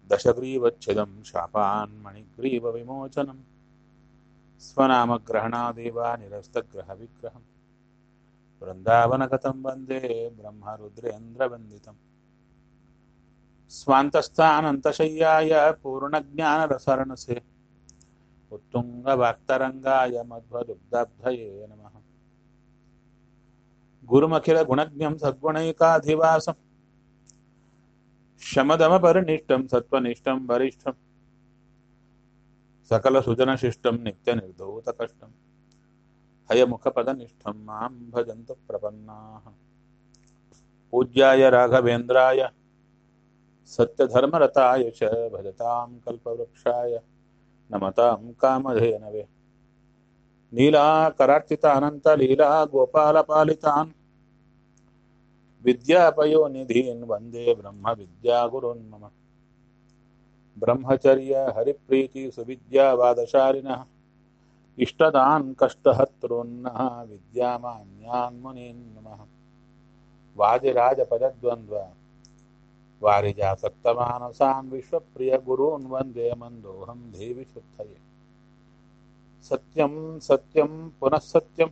दशग्रीवच्छिदं शापान्मणिग्रीवविमोचनं स्वनामग्रहणादेव निरस्तग्रहविग्रहम् वृन्दावनगतं वन्दे ब्रह्मरुद्रेन्द्रवन्दितम् स्वान्तस्थानन्तशय्याय पूर्णज्ञानरसरणसे उत्तुङ्गवाक्तरङ्गाय मध्वदुग्धब्धये नमः गुरुमखिलगुणज्ञं सद्गुणैकाधिवासम् शमदमपरिनिष्टं सत्त्वनिष्ठं वरिष्ठं सकलसुजनशिष्टं नित्यनिर्धौतकष्टं हयमुखपदनिष्ठं मां भजन्तु प्रपन्नाः पूज्याय राघवेन्द्राय सत्यधर्मरताय च भजतां कल्पवृक्षाय नमतां कामधेनवे नीलाकरार्चितानन्तलीला गोपालपालितान् विद्यापयोनिधीन् वन्दे ब्रह्मविद्यागुरुन् मम ब्रह्मचर्य हरिप्रीति सुविद्यावादशालिनः इष्टदान् कष्टहर्तॄन्नः विद्यामान्यान् मुनीन् नमः वादिराजपदद्वन्द्व वारिजासक्तमानसान् विश्वप्रियगुरून् वन्दे मन्दोऽहं देवि शुद्धये सत्यं सत्यं पुनः सत्यं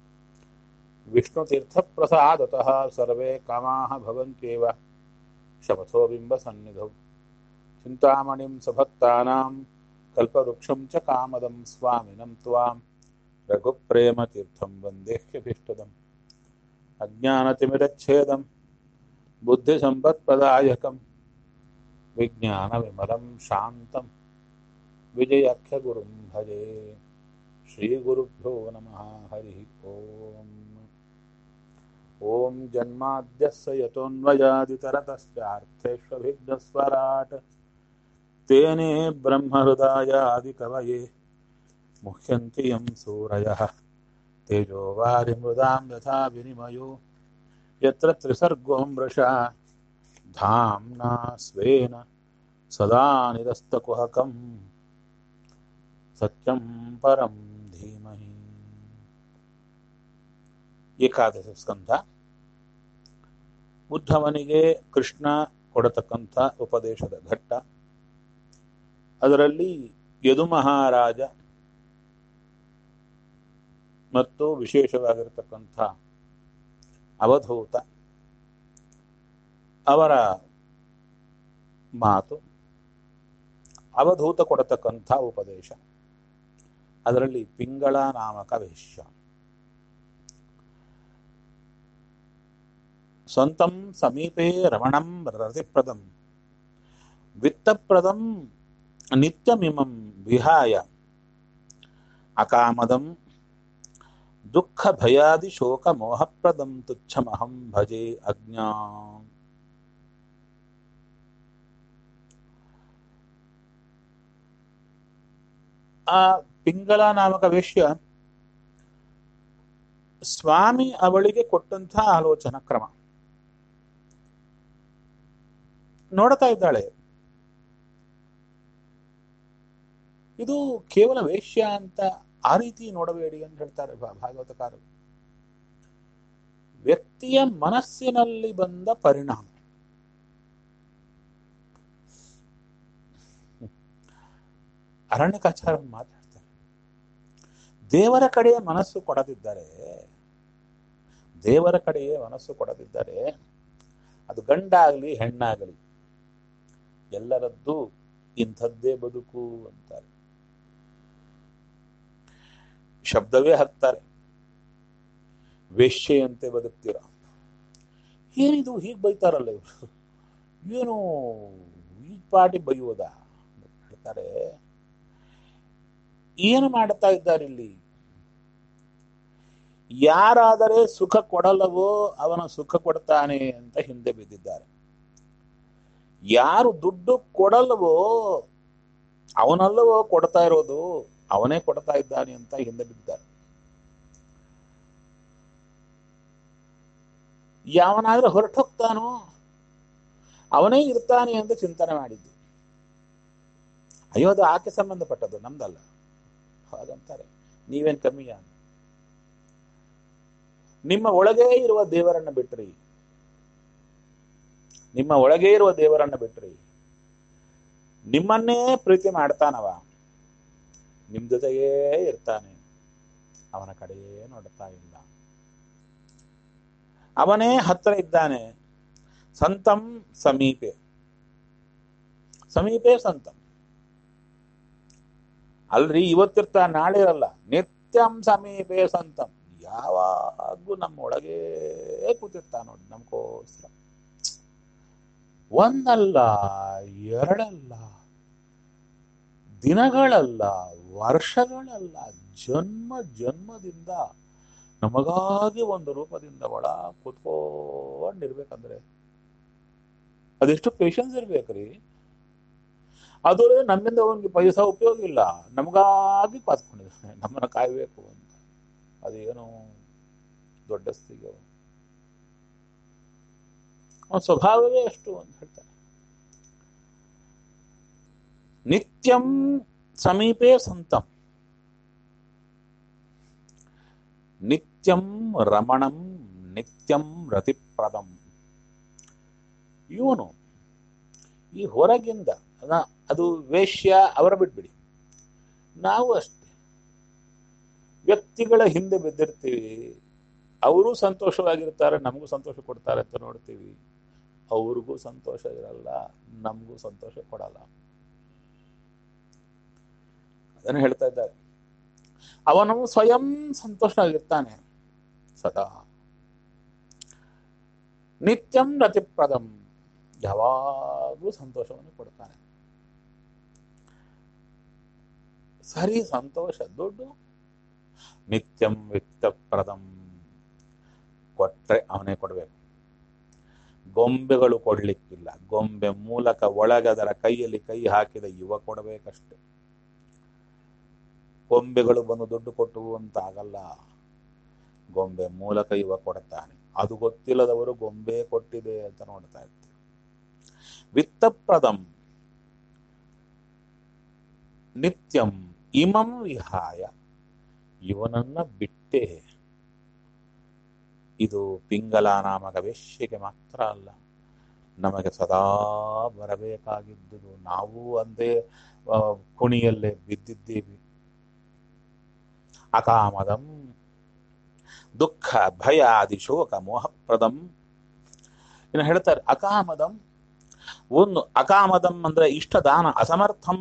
विष्णुतीर्थप्रसादतः सर्वे कामाः भवन्त्येव शपथो बिम्बसन्निधौ चिन्तामणिं सभक्तानां कल्पवृक्षं च कामदं स्वामिनं त्वां रघुप्रेमतीर्थं वन्देह्यभीष्टदम् अज्ञानतिमिरच्छेदं बुद्धिसम्पत्प्रदायकं विज्ञानविमलं शान्तं विजयाख्यगुरुं भजे श्रीगुरुभ्यो नमः हरिः ओम् ॐ जन्माद्यस्य यतोऽन्वयादितरतश्चार्थेष्वभिघ्नस्वराट् तेने ब्रह्महृदायादिकवये मुह्यन्ति यं सूरयः तेजो वारिमृदां यथा विनिमयो यत्र त्रिसर्गो मृषा धाम्ना स्वेन सदा निरस्तकुहकम् सत्यं परं धीमहि ಏಕಾದಶ ಸ್ಕಂಧ ಉದ್ಧವನಿಗೆ ಕೃಷ್ಣ ಕೊಡತಕ್ಕಂಥ ಉಪದೇಶದ ಘಟ್ಟ ಅದರಲ್ಲಿ ಯದು ಮಹಾರಾಜ ಮತ್ತು ವಿಶೇಷವಾಗಿರತಕ್ಕಂಥ ಅವಧೂತ ಅವರ ಮಾತು ಅವಧೂತ ಕೊಡತಕ್ಕಂಥ ಉಪದೇಶ ಅದರಲ್ಲಿ ಪಿಂಗಳ ನಾಮಕ ವೇಶ್ಯ ಸ್ವಂತಂ ಸಮೀಪೆ ರಮಣಂ ರತಿಪ್ರದಂ ವಿತ್ತಪ್ರದಂ ನಿತ್ಯಮಿಮಂ ವಿಹಾಯ ಅಕಾಮದಂ ದುಃಖ ಭಯಾದಿ ಶೋಕ ಮೋಹಪ್ರದಂ ತುಚ್ಛಮಹಂ ಭಜೆ ಅಜ್ಞಾ ಆ ಪಿಂಗಲ ನಾಮಕ ವೇಶ್ಯ ಸ್ವಾಮಿ ಅವಳಿಗೆ ಕೊಟ್ಟಂತ ಆಲೋಚನಾ ಕ್ರಮ ನೋಡ್ತಾ ಇದ್ದಾಳೆ ಇದು ಕೇವಲ ವೇಶ್ಯ ಅಂತ ಆ ರೀತಿ ನೋಡಬೇಡಿ ಅಂತ ಹೇಳ್ತಾರೆ ಭಾಗವತಕಾರರು ವ್ಯಕ್ತಿಯ ಮನಸ್ಸಿನಲ್ಲಿ ಬಂದ ಪರಿಣಾಮ ಅರಣ್ಯಕಾಚಾರ ಮಾತಾಡ್ತಾರೆ ದೇವರ ಕಡೆಯ ಮನಸ್ಸು ಕೊಡದಿದ್ದರೆ ದೇವರ ಕಡೆಯೇ ಮನಸ್ಸು ಕೊಡದಿದ್ದರೆ ಅದು ಗಂಡಾಗಲಿ ಹೆಣ್ಣಾಗಲಿ ಎಲ್ಲರದ್ದು ಇಂಥದ್ದೇ ಬದುಕು ಅಂತಾರೆ ಶಬ್ದವೇ ಹಾಕ್ತಾರೆ ವೇಶ್ಯೆಯಂತೆ ಬದುಕ್ತೀರ ಏನಿದು ಹೀಗೆ ಬೈತಾರಲ್ಲ ಇವರು ಏನು ಈ ಪಾಟಿ ಬೈಯೋದಾ ಹೇಳ್ತಾರೆ ಏನು ಮಾಡ್ತಾ ಇದ್ದಾರೆ ಇಲ್ಲಿ ಯಾರಾದರೆ ಸುಖ ಕೊಡಲವೋ ಅವನ ಸುಖ ಕೊಡ್ತಾನೆ ಅಂತ ಹಿಂದೆ ಬಿದ್ದಿದ್ದಾರೆ ಯಾರು ದುಡ್ಡು ಕೊಡಲ್ವೋ ಅವನಲ್ಲವೋ ಕೊಡ್ತಾ ಇರೋದು ಅವನೇ ಕೊಡ್ತಾ ಇದ್ದಾನೆ ಅಂತ ಹಿಂದೆ ಬಿದ್ದಿದ್ದಾರೆ ಯಾವನಾದ್ರೂ ಹೊರಟೋಗ್ತಾನೋ ಅವನೇ ಇರ್ತಾನೆ ಅಂತ ಚಿಂತನೆ ಮಾಡಿದ್ದು ಅಯ್ಯೋ ಅದು ಆಕೆ ಸಂಬಂಧಪಟ್ಟದ್ದು ನಮ್ದಲ್ಲ ಹಾಗಂತಾರೆ ನೀವೇನ್ ಕಮ್ಮಿಯ ನಿಮ್ಮ ಒಳಗೇ ಇರುವ ದೇವರನ್ನ ಬಿಟ್ರಿ ನಿಮ್ಮ ಒಳಗೇ ಇರುವ ದೇವರನ್ನ ಬಿಟ್ರಿ ನಿಮ್ಮನ್ನೇ ಪ್ರೀತಿ ಮಾಡ್ತಾನವ ನಿಮ್ ಜೊತೆಗೇ ಇರ್ತಾನೆ ಅವನ ಕಡೆಯೇ ನೋಡ್ತಾ ಇಲ್ಲ ಅವನೇ ಹತ್ರ ಇದ್ದಾನೆ ಸಂತಂ ಸಮೀಪೆ ಸಮೀಪೆ ಸಂತಂ ಅಲ್ರಿ ಇವತ್ತಿರ್ತ ನಾಳೆ ಇರಲ್ಲ ನಿತ್ಯಂ ಸಮೀಪೆ ಸಂತಂ ಯಾವಾಗೂ ನಮ್ಮ ಒಳಗೇ ಕೂತಿರ್ತಾನ ನೋಡಿ ನಮ್ಗೋಸ್ಕರ ಒಂದಲ್ಲ ಎರಡಲ್ಲ ದಿನಗಳಲ್ಲ ವರ್ಷಗಳಲ್ಲ ಜನ್ಮ ಜನ್ಮದಿಂದ ನಮಗಾಗಿ ಒಂದು ರೂಪದಿಂದ ಒಳ ಕೂತ್ಕೊಂಡಿರ್ಬೇಕಂದ್ರೆ ಅದೆಷ್ಟು ಪೇಶನ್ಸ್ ಇರ್ಬೇಕ್ರಿ ಅದು ನಮ್ಮಿಂದ ಅವನಿಗೆ ಪೈಸಾ ಉಪಯೋಗ ಇಲ್ಲ ನಮಗಾಗಿ ಕಾತ್ಕೊಂಡಿದ್ದಾನೆ ನಮ್ಮನ್ನ ಕಾಯ್ಬೇಕು ಅಂತ ಅದೇನು ದೊಡ್ಡ ಸ್ಥಿಗೆ ಅವನ ಸ್ವಭಾವವೇ ಅಷ್ಟು ಅಂತ ಹೇಳ್ತಾನೆ ನಿತ್ಯಂ ಸಮೀಪೆ ಸಂತಂ ನಿತ್ಯಂ ರಮಣಂ ನಿತ್ಯಂ ರತಿಪ್ರದಂ ಇವನು ಈ ಹೊರಗಿಂದ ಅದ- ಅದು ವೇಶ್ಯ ಅವರ ಬಿಟ್ಬಿಡಿ ನಾವು ಅಷ್ಟೇ ವ್ಯಕ್ತಿಗಳ ಹಿಂದೆ ಬಿದ್ದಿರ್ತೀವಿ ಅವರು ಸಂತೋಷವಾಗಿರ್ತಾರೆ ನಮಗೂ ಸಂತೋಷ ಕೊಡ್ತಾರೆ ಅಂತ ನೋಡ್ತೀವಿ ಅವ್ರಿಗೂ ಸಂತೋಷ ಇರಲ್ಲ ನಮಗೂ ಸಂತೋಷ ಕೊಡಲ್ಲ ಅದನ್ನು ಹೇಳ್ತಾ ಇದ್ದಾರೆ ಅವನು ಸ್ವಯಂ ಸಂತೋಷವಾಗಿರ್ತಾನೆ ಸದಾ ನಿತ್ಯಂ ರತಿಪ್ರದಂ ಯಾವಾಗಲೂ ಸಂತೋಷವನ್ನು ಕೊಡ್ತಾನೆ ಸರಿ ಸಂತೋಷ ದುಡ್ಡು ನಿತ್ಯಂ ವಿತ್ತಪ್ರದಂ ಕೊಟ್ರೆ ಅವನೇ ಕೊಡ್ಬೇಕು ಗೊಂಬೆಗಳು ಕೊಡ್ಲಿಕ್ಕಿಲ್ಲ ಗೊಂಬೆ ಮೂಲಕ ಒಳಗದರ ಕೈಯಲ್ಲಿ ಕೈ ಹಾಕಿದ ಯುವ ಕೊಡಬೇಕಷ್ಟೆ ಗೊಂಬೆಗಳು ಬಂದು ದುಡ್ಡು ಕೊಟ್ಟು ಅಂತ ಆಗಲ್ಲ ಗೊಂಬೆ ಮೂಲಕ ಇವ ಕೊಡ್ತಾನೆ ಅದು ಗೊತ್ತಿಲ್ಲದವರು ಗೊಂಬೆ ಕೊಟ್ಟಿದೆ ಅಂತ ನೋಡ್ತಾ ಇರ್ತೀವಿ ವಿತ್ತಪ್ರದಂ ನಿತ್ಯಂ ಇಮಂ ವಿಹಾಯ ಇವನನ್ನ ಬಿಟ್ಟೆ ಇದು ಪಿಂಗಲ ನಾಮಕ ವೇಶ್ಯೆಗೆ ಮಾತ್ರ ಅಲ್ಲ ನಮಗೆ ಸದಾ ಬರಬೇಕಾಗಿದ್ದುದು ನಾವು ಅಂದೇ ಆ, ಕುಣಿಯಲ್ಲೇ ಬಿದ್ದಿದ್ದೀವಿ ಅಕಾಮದಂ ದುಃಖ ಭಯ ಆದಿ ಶೋಕ ಮೋಹಪ್ರದಂ ಇನ್ನು ಹೇಳ್ತಾರೆ ಅಕಾಮದಂ ಒಂದು ಅಕಾಮದಂ ಅಂದ್ರೆ ಇಷ್ಟದಾನ ಅಸಮರ್ಥಂ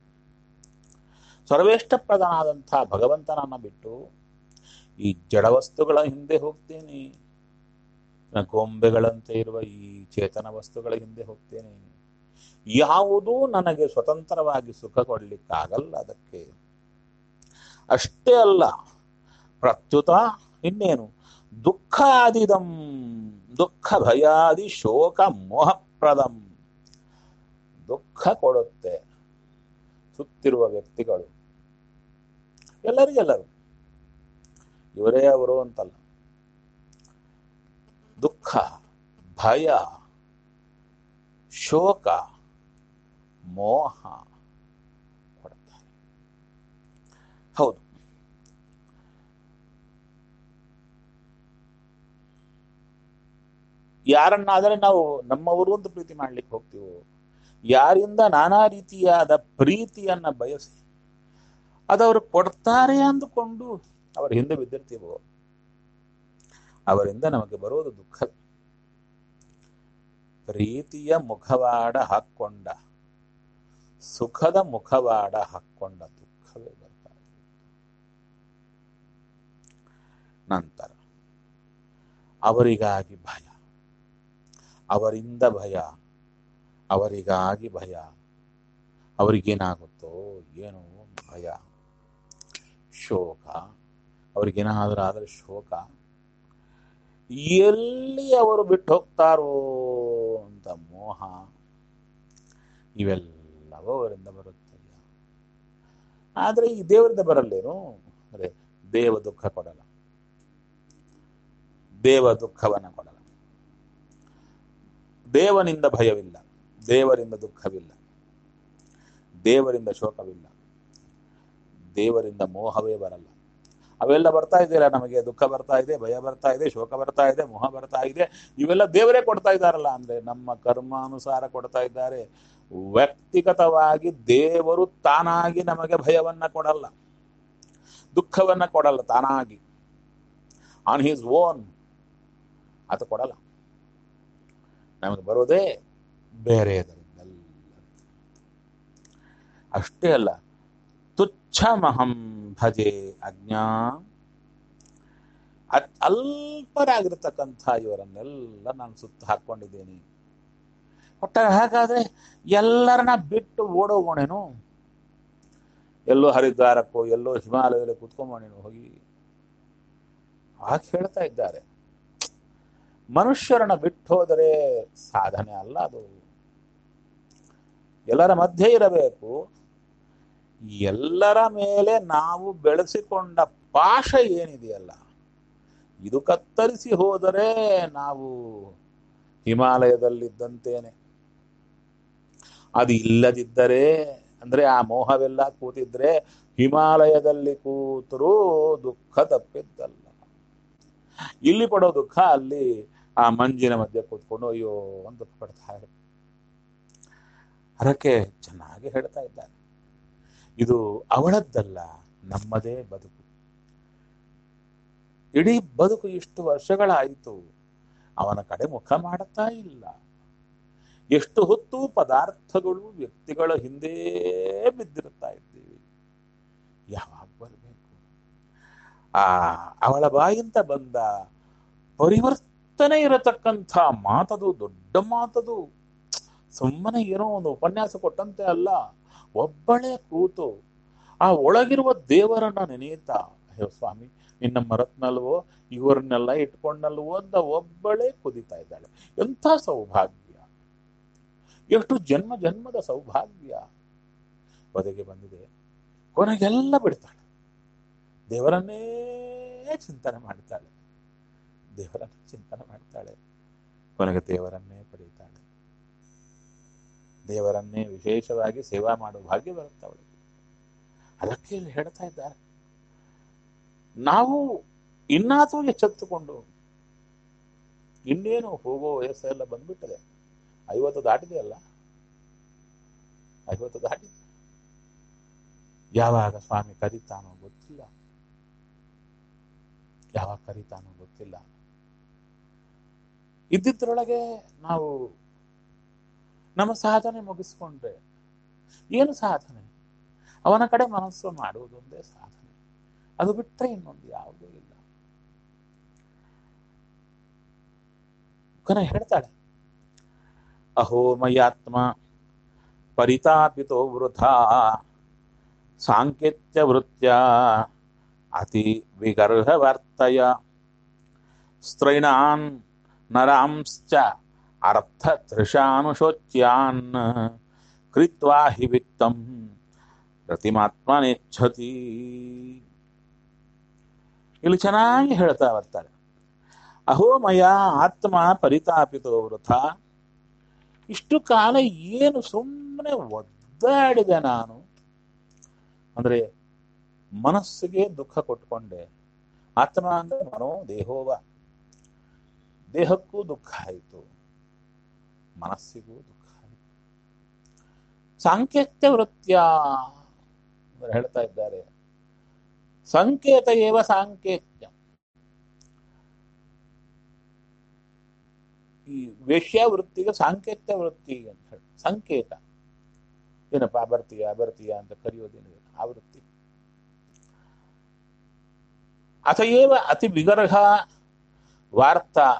ಸರ್ವೇಷ್ಟಪ್ರದನಾದಂಥ ಭಗವಂತನನ್ನ ಬಿಟ್ಟು ಈ ಜಡವಸ್ತುಗಳ ಹಿಂದೆ ಹೋಗ್ತೇನೆ ನ ಗೊಂಬೆಗಳಂತೆ ಇರುವ ಈ ಚೇತನ ವಸ್ತುಗಳ ಹಿಂದೆ ಹೋಗ್ತೇನೆ ಯಾವುದೂ ನನಗೆ ಸ್ವತಂತ್ರವಾಗಿ ಸುಖ ಕೊಡ್ಲಿಕ್ಕಾಗಲ್ಲ ಅದಕ್ಕೆ ಅಷ್ಟೇ ಅಲ್ಲ ಪ್ರತ್ಯುತ ಇನ್ನೇನು ದುಃಖಾದಿದಂ ದುಃಖ ಭಯಾದಿ ಶೋಕ ಮೋಹಪ್ರದಂ ದುಃಖ ಕೊಡುತ್ತೆ ಸುತ್ತಿರುವ ವ್ಯಕ್ತಿಗಳು ಎಲ್ಲರಿಗೆಲ್ಲರು ಇವರೇ ಅವರು ಅಂತಲ್ಲ ದುಃಖ ಭಯ ಶೋಕ ಮೋಹ ಕೊಡ್ತಾರೆ ಹೌದು ಯಾರನ್ನಾದರೆ ನಾವು ನಮ್ಮವರು ಅಂತ ಪ್ರೀತಿ ಮಾಡ್ಲಿಕ್ಕೆ ಹೋಗ್ತೀವೋ ಯಾರಿಂದ ನಾನಾ ರೀತಿಯಾದ ಪ್ರೀತಿಯನ್ನ ಬಯಸಿ ಅದವರು ಕೊಡ್ತಾರೆ ಅಂದುಕೊಂಡು ಅವರ ಹಿಂದೆ ಬಿದ್ದಿರ್ತೀವೋ ಅವರಿಂದ ನಮಗೆ ಬರೋದು ದುಃಖ ಪ್ರೀತಿಯ ಮುಖವಾಡ ಹಾಕ್ಕೊಂಡ ಸುಖದ ಮುಖವಾಡ ಹಾಕ್ಕೊಂಡ ದುಃಖವೇ ಬರ್ತಾ ಇದೆ. ನಂತರ ಅವರಿಗಾಗಿ ಭಯ ಅವರಿಂದ ಭಯ ಅವರಿಗಾಗಿ ಭಯ ಅವರಿಗೇನಾಗುತ್ತೋ ಏನೋ ಭಯ ಶೋಕ ಅವ್ರಿಗೇನಾದ್ರೂ ಆದರೆ ಶೋಕ ಎಲ್ಲಿ ಅವರು ಬಿಟ್ಟು ಹೋಗ್ತಾರೋ ಅಂತ ಮೋಹ ಇವೆಲ್ಲವೂ ಅವರಿಂದ ಬರುತ್ತಯ್ಯ ಆದರೆ ಈ ದೇವರಿಂದ ಬರಲ್ಲೇನು ಅದೇ ದೇವ ದುಃಖ ಕೊಡಲ್ಲ ದೇವ ದುಃಖವನ್ನ ಕೊಡಲ್ಲ ದೇವನಿಂದ ಭಯವಿಲ್ಲ ದೇವರಿಂದ ದುಃಖವಿಲ್ಲ ದೇವರಿಂದ ಶೋಕವಿಲ್ಲ ದೇವರಿಂದ ಮೋಹವೇ ಬರಲ್ಲ ಅವೆಲ್ಲ ಬರ್ತಾ ಇದೆಯಲ್ಲ ನಮಗೆ ದುಃಖ ಬರ್ತಾ ಇದೆ ಭಯ ಬರ್ತಾ ಇದೆ ಶೋಕ ಬರ್ತಾ ಇದೆ ಮೋಹ ಬರ್ತಾ ಇದೆ ಇವೆಲ್ಲ ದೇವರೇ ಕೊಡ್ತಾ ಇದ್ದಾರಲ್ಲ ಅಂದ್ರೆ ನಮ್ಮ ಕರ್ಮಾನುಸಾರ ಕೊಡ್ತಾ ಇದ್ದಾರೆ ವ್ಯಕ್ತಿಗತವಾಗಿ ದೇವರು ತಾನಾಗಿ ನಮಗೆ ಭಯವನ್ನ ಕೊಡಲ್ಲ ದುಃಖವನ್ನ ಕೊಡಲ್ಲ ತಾನಾಗಿ ಆನ್ ಹೀಸ್ ಓನ್ ಅದು ಕೊಡಲ್ಲ ನಮಗೆ ಬರೋದೇ ಬೇರೆದರಿಂದಲ್ಲ ಅಷ್ಟೇ ಅಲ್ಲ ತುಚ್ಛಮಹಂ ಭಜೆ ಅಜ್ಞಾ ಅತ್- ಅಲ್ಪರಾಗಿರ್ತಕ್ಕಂಥ ಇವರನ್ನೆಲ್ಲ ನಾನು ಸುತ್ತ ಹಾಕೊಂಡಿದ್ದೇನೆ ಒಟ್ಟಾರೆ ಹಾಗಾದ್ರೆ ಎಲ್ಲರನ್ನ ಬಿಟ್ಟು ಓಡೋಗೋಣೇನು ಎಲ್ಲೋ ಹರಿದ್ವಾರಕ್ಕೋ ಎಲ್ಲೋ ಹಿಮಾಲಯದಲ್ಲಿ ಕುತ್ಕೊಂಬೋಣೇನು ಹೋಗಿ ಹಾಗೆ ಹೇಳ್ತಾ ಇದ್ದಾರೆ ಮನುಷ್ಯರನ್ನ ಬಿಟ್ಟು ಹೋದರೆ ಸಾಧನೆ ಅಲ್ಲ ಅದು ಎಲ್ಲರ ಮಧ್ಯೆ ಇರಬೇಕು ಎಲ್ಲರ ಮೇಲೆ ನಾವು ಬೆಳೆಸಿಕೊಂಡ ಪಾಶ ಏನಿದೆಯಲ್ಲ ಇದು ಕತ್ತರಿಸಿ ಹೋದರೆ ನಾವು ಹಿಮಾಲಯದಲ್ಲಿದ್ದಂತೇನೆ ಅದು ಇಲ್ಲದಿದ್ದರೆ ಅಂದ್ರೆ ಆ ಮೋಹವೆಲ್ಲ ಕೂತಿದ್ರೆ ಹಿಮಾಲಯದಲ್ಲಿ ಕೂತರೂ ದುಃಖ ತಪ್ಪಿದ್ದಲ್ಲ ಇಲ್ಲಿ ಪಡೋ ದುಃಖ ಅಲ್ಲಿ ಆ ಮಂಜಿನ ಮಧ್ಯೆ ಕೂತ್ಕೊಂಡು ಅಯ್ಯೋ ಅಂತ ಪಡ್ತಾ ಇರುತ್ತೆ ಅದಕ್ಕೆ ಚೆನ್ನಾಗಿ ಹೇಳ್ತಾ ಇದ್ದಾರೆ ಇದು ಅವಳದ್ದಲ್ಲ ನಮ್ಮದೇ ಬದುಕು ಇಡೀ ಬದುಕು ಇಷ್ಟು ವರ್ಷಗಳಾಯಿತು ಅವನ ಕಡೆ ಮುಖ ಮಾಡುತ್ತಾ ಇಲ್ಲ ಎಷ್ಟು ಹೊತ್ತು ಪದಾರ್ಥಗಳು ವ್ಯಕ್ತಿಗಳ ಹಿಂದೆ ಬಿದ್ದಿರುತ್ತಾ ಇದ್ದೀವಿ ಯಾವಾಗ ಬರಬೇಕು ಆ ಅವಳ ಬಾಯಿಂದ ಬಂದ ಪರಿವರ್ತನೆ ಇರತಕ್ಕಂಥ ಮಾತದು ದೊಡ್ಡ ಮಾತದು ಸುಮ್ಮನೆ ಏನೋ ಒಂದು ಉಪನ್ಯಾಸ ಕೊಟ್ಟಂತೆ ಅಲ್ಲ ಒಬ್ಬಳೇ ಕೂತು ಆ ಒಳಗಿರುವ ದೇವರನ್ನ ನೆನೆಯುತ್ತಾ ಅಯ್ಯೋ ಸ್ವಾಮಿ ನಿನ್ನ ಮರತ್ನಲ್ವೋ ಇವರನ್ನೆಲ್ಲ ಇಟ್ಕೊಂಡಲ್ವೋ ಅಂತ ಒಬ್ಬಳೇ ಕುದಿತಾ ಇದ್ದಾಳೆ ಎಂಥ ಸೌಭಾಗ್ಯ ಎಷ್ಟು ಜನ್ಮ ಜನ್ಮದ ಸೌಭಾಗ್ಯ ಒದಗಿ ಬಂದಿದೆ ಕೊನೆಗೆಲ್ಲ ಬಿಡ್ತಾಳೆ ದೇವರನ್ನೇ ಚಿಂತನೆ ಮಾಡ್ತಾಳೆ ದೇವರನ್ನೇ ಚಿಂತನೆ ಮಾಡ್ತಾಳೆ ಕೊನೆಗೆ ದೇವರನ್ನೇ ಪಡೀತಾಳೆ ದೇವರನ್ನೇ ವಿಶೇಷವಾಗಿ ಸೇವಾ ಮಾಡುವ ಭಾಗ್ಯ ಬರುತ್ತೆ ಅವಳಿಗೆ ಅದಕ್ಕೆ ಇಲ್ಲಿ ಹೇಳ್ತಾ ಇದ್ದಾರೆ ನಾವು ಇನ್ನಾದರೂ ಎಚ್ಚೆತ್ತುಕೊಂಡು ಇನ್ನೇನು ಹೋಗೋ ವಯಸ್ಸೆಲ್ಲ ಬಂದ್ಬಿಟ್ಟದೆ ಐವತ್ತು ದಾಟಿದೆಯಲ್ಲ ಐವತ್ತು ದಾಟಿದೆ ಯಾವಾಗ ಸ್ವಾಮಿ ಕರೀತಾನೋ ಗೊತ್ತಿಲ್ಲ ಯಾವಾಗ ಕರೀತಾನೋ ಗೊತ್ತಿಲ್ಲ ಇದ್ದಿದ್ರೊಳಗೆ ನಾವು ನಮ್ಮ ಸಾಧನೆ ಮುಗಿಸ್ಕೊಂಡ್ರೆ ಏನು ಸಾಧನೆ ಅವನ ಕಡೆ ಮನಸ್ಸು ಮಾಡುವುದೊಂದೇ ಸಾಧನೆ ಅದು ಬಿಟ್ಟರೆ ಇನ್ನೊಂದು ಯಾವುದೂ ಇಲ್ಲ ಕೊನೆ ಹೇಳ್ತಾಳೆ ಅಹೋ ಮಯಾತ್ಮ ಪರಿತಾಪಿತೋ ವೃಥಾ ಸಾಂಕೇತ್ಯ ವೃತ್ಯ ಅತಿ ವಿಗರ್ಹವರ್ತಯ ಸ್ತ್ರೈಣಾನ್ ನರಾಂಶ್ಚ ಅರ್ಥ ತೃಷಾನುಶೋಚ್ಯಾನ್ ಕೃತ್ವಾ ಹಿ ವಿತ್ತಂ ಪ್ರತಿಮಾತ್ಮನೆಚ್ಛತಿ ಇಲ್ಲಿ ಚೆನ್ನಾಗಿ ಹೇಳ್ತಾ ಬರ್ತಾರೆ ಅಹೋ ಮಯ ಆತ್ಮ ಪರಿತಾಪಿತೋ ವೃಥ ಇಷ್ಟು ಕಾಲ ಏನು ಸುಮ್ಮನೆ ಒದ್ದಾಡಿದೆ ನಾನು ಅಂದ್ರೆ ಮನಸ್ಸಿಗೆ ದುಃಖ ಕೊಟ್ಕೊಂಡೆ ಆತ್ಮ ಅಂದ್ರೆ ಮನೋ ದೇಹೋವ ದೇಹಕ್ಕೂ ದುಃಖ ಆಯಿತು ಮನಸ್ಸಿಗೂ ದುಃಖ ಆಯಿತು ಸಾಂಕೇತ್ಯ ವೃತ್ಯ ಅಂದ್ರೆ ಹೇಳ್ತಾ ಇದ್ದಾರೆ ಸಂಕೇತ ಏವ ಸಾಂಕೇತ್ಯ ಈ ವೇಶ್ಯ ವೃತ್ತಿಗೆ ಸಾಂಕೇತ್ಯ ವೃತ್ತಿ ಅಂತ ಹೇಳಿ ಸಂಕೇತ ಏನಪ್ಪಾ ಬರ್ತೀಯ ಬರ್ತೀಯ ಅಂತ ಕರೆಯೋದೇನಿದೆ ಆ ವೃತ್ತಿ ಅಥಯೇವ ಅತಿ ವಿಗರ್ಹ ವಾರ್ತಾ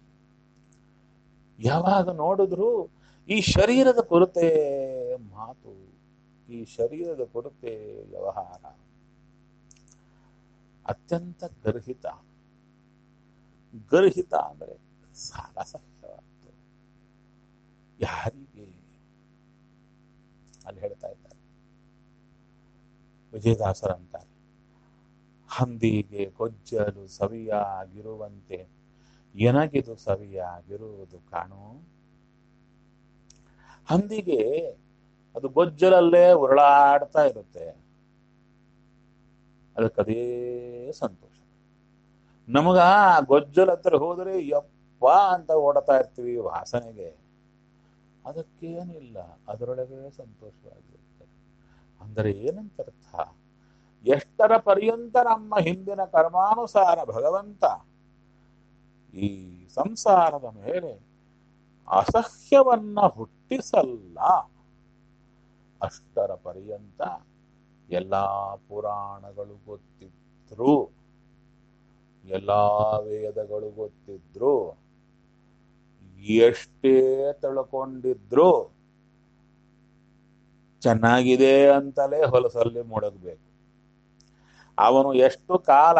ಯಾವಾಗ ನೋಡಿದ್ರು ಈ ಶರೀರದ ಕೊರತೆ ಮಾತು ಈ ಶರೀರದ ಕೊರತೆ ವ್ಯವಹಾರ ಅತ್ಯಂತ ಗರ್ಹಿತ ಗರ್ಹಿತ ಅಂದರೆ ಸಾರಸಹ್ಯವಾದ್ದು ಯಾರಿಗೆ ಅಲ್ಲಿ ಹೇಳ್ತಾ ಇದ್ದಾರೆ ವಿಜಯದಾಸರಂತಾರೆ ಹಂದಿಗೆ ಗೊಜ್ಜಲು ಸವಿಯಾಗಿರುವಂತೆ ಎನಗಿದು ಸವಿಯಾಗಿರುವುದು ಕಾಣು ಹಂದಿಗೆ ಅದು ಗೊಜ್ಜಲಲ್ಲೇ ಉರುಳಾಡ್ತಾ ಇರುತ್ತೆ ಅದಕ್ಕದೇ ಸಂತೋಷ ನಮಗ ಆ ಗೊಜ್ಜಲ ಹತ್ರ ಹೋದ್ರೆ ಯಪ್ಪ ಅಂತ ಓಡತಾ ಇರ್ತೀವಿ ವಾಸನೆಗೆ ಅದಕ್ಕೇನಿಲ್ಲ ಅದರೊಳಗೆ ಸಂತೋಷವಾಗಿರುತ್ತೆ ಅಂದರೆ ಏನಂತ ಅರ್ಥ ಎಷ್ಟರ ಪರ್ಯಂತ ನಮ್ಮ ಹಿಂದಿನ ಕರ್ಮಾನುಸಾರ ಭಗವಂತ ಈ ಸಂಸಾರದ ಮೇಲೆ ಅಸಹ್ಯವನ್ನ ಹುಟ್ಟಿಸಲ್ಲ ಅಷ್ಟರ ಪರ್ಯಂತ ಎಲ್ಲಾ ಪುರಾಣಗಳು ಗೊತ್ತಿದ್ರು ಎಲ್ಲಾ ವೇದಗಳು ಗೊತ್ತಿದ್ರು ಎಷ್ಟೇ ತಿಳ್ಕೊಂಡಿದ್ರು ಚೆನ್ನಾಗಿದೆ ಅಂತಲೇ ಹೊಲಸಲ್ಲಿ ಮುಡಗಬೇಕು ಅವನು ಎಷ್ಟು ಕಾಲ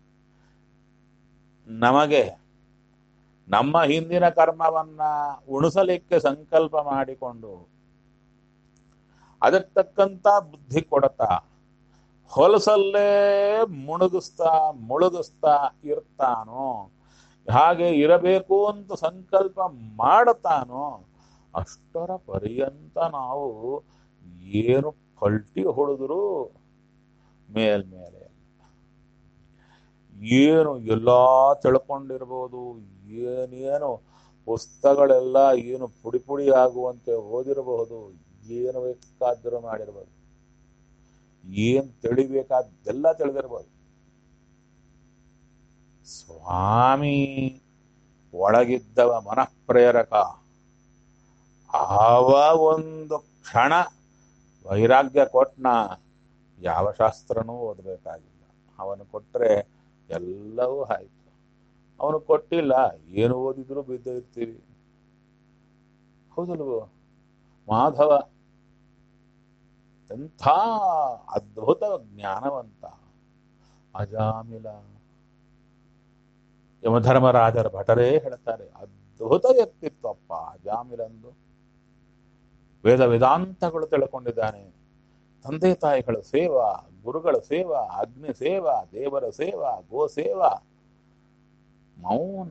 ನಮಗೆ ನಮ್ಮ ಹಿಂದಿನ ಕರ್ಮವನ್ನ ಉಣಿಸಲಿಕ್ಕೆ ಸಂಕಲ್ಪ ಮಾಡಿಕೊಂಡು ಅದಕ್ಕೆ ತಕ್ಕಂತ ಬುದ್ಧಿ ಕೊಡತಾ ಹೊಲಸಲ್ಲೇ ಮುಳುಗಿಸ್ತಾ ಮುಳುಗಿಸ್ತಾ ಇರ್ತಾನೋ ಹಾಗೆ ಇರಬೇಕು ಅಂತ ಸಂಕಲ್ಪ ಮಾಡುತ್ತಾನೋ ಅಷ್ಟರ ಪರ್ಯಂತ ನಾವು ಏನು ಪಲ್ಟಿ ಹೊಡೆದ್ರು ಮೇಲ್ಮೇಲೆ ಏನು ಎಲ್ಲಾ ತಿಳ್ಕೊಂಡಿರ್ಬೋದು ಏನೇನು ಪುಸ್ತಕಗಳೆಲ್ಲ ಏನು ಪುಡಿ ಪುಡಿ ಆಗುವಂತೆ ಓದಿರಬಹುದು ಏನು ಬೇಕಾದರೂ ಮಾಡಿರ್ಬೋದು ಏನ್ ತಿಳಿಬೇಕಾದ್ದೆಲ್ಲ ತಿಳಿದಿರ್ಬೋದು ಸ್ವಾಮಿ ಒಳಗಿದ್ದವ ಮನಃಪ್ರೇರಕ ಆವ ಒಂದು ಕ್ಷಣ ವೈರಾಗ್ಯ ಕೊಟ್ನ ಯಾವ ಶಾಸ್ತ್ರನೂ ಓದಬೇಕಾಗಿಲ್ಲ ಅವನು ಕೊಟ್ರೆ ಎಲ್ಲವೂ ಆಯ್ತು ಅವನು ಕೊಟ್ಟಿಲ್ಲ ಏನು ಓದಿದ್ರು ಬಿದ್ದ ಇರ್ತೀವಿ ಹೌದಲ್ವೋ ಮಾಧವ ಎಂಥ ಅದ್ಭುತ ಜ್ಞಾನವಂತ ಅಜಾಮಿಲ ಯಮಧರ್ಮರಾಜರ ಭಟರೇ ಹೇಳ್ತಾರೆ ಅದ್ಭುತ ವ್ಯಕ್ತಿತ್ವಪ್ಪ ಅಜಾಮಿಲಂದು ವೇದ ವೇದಾಂತಗಳು ತಿಳ್ಕೊಂಡಿದ್ದಾನೆ ತಂದೆ ತಾಯಿಗಳ ಸೇವಾ ಗುರುಗಳ ಸೇವಾ ಅಗ್ನಿ ಸೇವಾ ದೇವರ ಸೇವಾ ಗೋ ಸೇವಾ ಮೌನ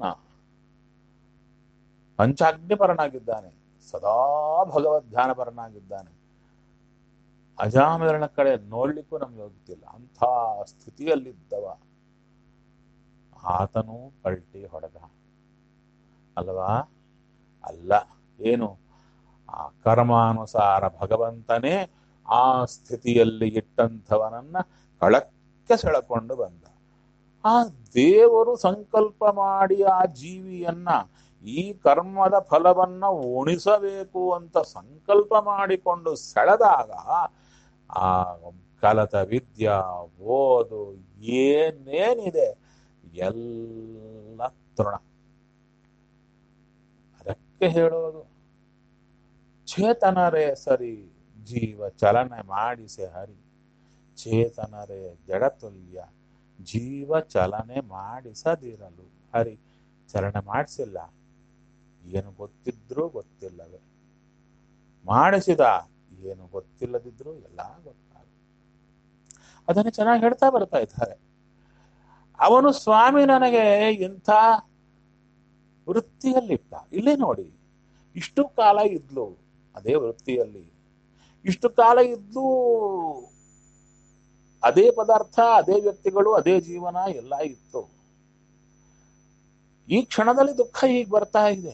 ಪಂಚಾಗ್ನಿಪರನಾಗಿದ್ದಾನೆ ಸದಾ ಭಗವದ್ ಧ್ಯಾನಪರನಾಗಿದ್ದಾನೆ ಅಜಾಮಿರನ ಕಡೆ ನೋಡ್ಲಿಕ್ಕೂ ನಮ್ಗೆ ಹೋಗ್ತಿಲ್ಲ ಅಂಥ ಸ್ಥಿತಿಯಲ್ಲಿದ್ದವ ಆತನು ಪಲ್ಟಿ ಹೊಡೆದ ಅಲ್ವಾ ಅಲ್ಲ ಏನು ಆ ಕರ್ಮಾನುಸಾರ ಭಗವಂತನೇ ಆ ಸ್ಥಿತಿಯಲ್ಲಿ ಇಟ್ಟಂಥವನನ್ನ ಕಳಕ್ಕೆ ಸೆಳೆಕೊಂಡು ಬಂದ ಆ ದೇವರು ಸಂಕಲ್ಪ ಮಾಡಿ ಆ ಜೀವಿಯನ್ನ ಈ ಕರ್ಮದ ಫಲವನ್ನ ಉಣಿಸಬೇಕು ಅಂತ ಸಂಕಲ್ಪ ಮಾಡಿಕೊಂಡು ಸೆಳೆದಾಗ ಆ ಕಲತ ವಿದ್ಯಾ ಓದು ಏನೇನಿದೆ ಎಲ್ಲ ತೃಣ ಅದಕ್ಕೆ ಹೇಳೋದು ಚೇತನರೇ ಸರಿ ಜೀವ ಚಲನೆ ಮಾಡಿಸೆ ಹರಿ ಚೇತನರೇ ಜಡತುಲ್ಯ ಜೀವ ಚಲನೆ ಮಾಡಿಸದಿರಲು ಹರಿ ಚಲನೆ ಮಾಡಿಸಿಲ್ಲ ಏನು ಗೊತ್ತಿದ್ರೂ ಗೊತ್ತಿಲ್ಲವೇ ಮಾಡಿಸಿದ ಏನು ಗೊತ್ತಿಲ್ಲದಿದ್ರು ಎಲ್ಲ ಗೊತ್ತಾಗ ಅದನ್ನು ಚೆನ್ನಾಗಿ ಹೇಳ್ತಾ ಬರ್ತಾ ಇದ್ದಾರೆ ಅವನು ಸ್ವಾಮಿ ನನಗೆ ಇಂಥ ವೃತ್ತಿಯಲ್ಲಿಟ್ಟ ಇಲ್ಲೇ ನೋಡಿ ಇಷ್ಟು ಕಾಲ ಇದ್ಲು ಅದೇ ವೃತ್ತಿಯಲ್ಲಿ ಇಷ್ಟು ಕಾಲ ಇದ್ದು ಅದೇ ಪದಾರ್ಥ ಅದೇ ವ್ಯಕ್ತಿಗಳು ಅದೇ ಜೀವನ ಎಲ್ಲ ಇತ್ತು ಈ ಕ್ಷಣದಲ್ಲಿ ದುಃಖ ಈಗ ಬರ್ತಾ ಇದೆ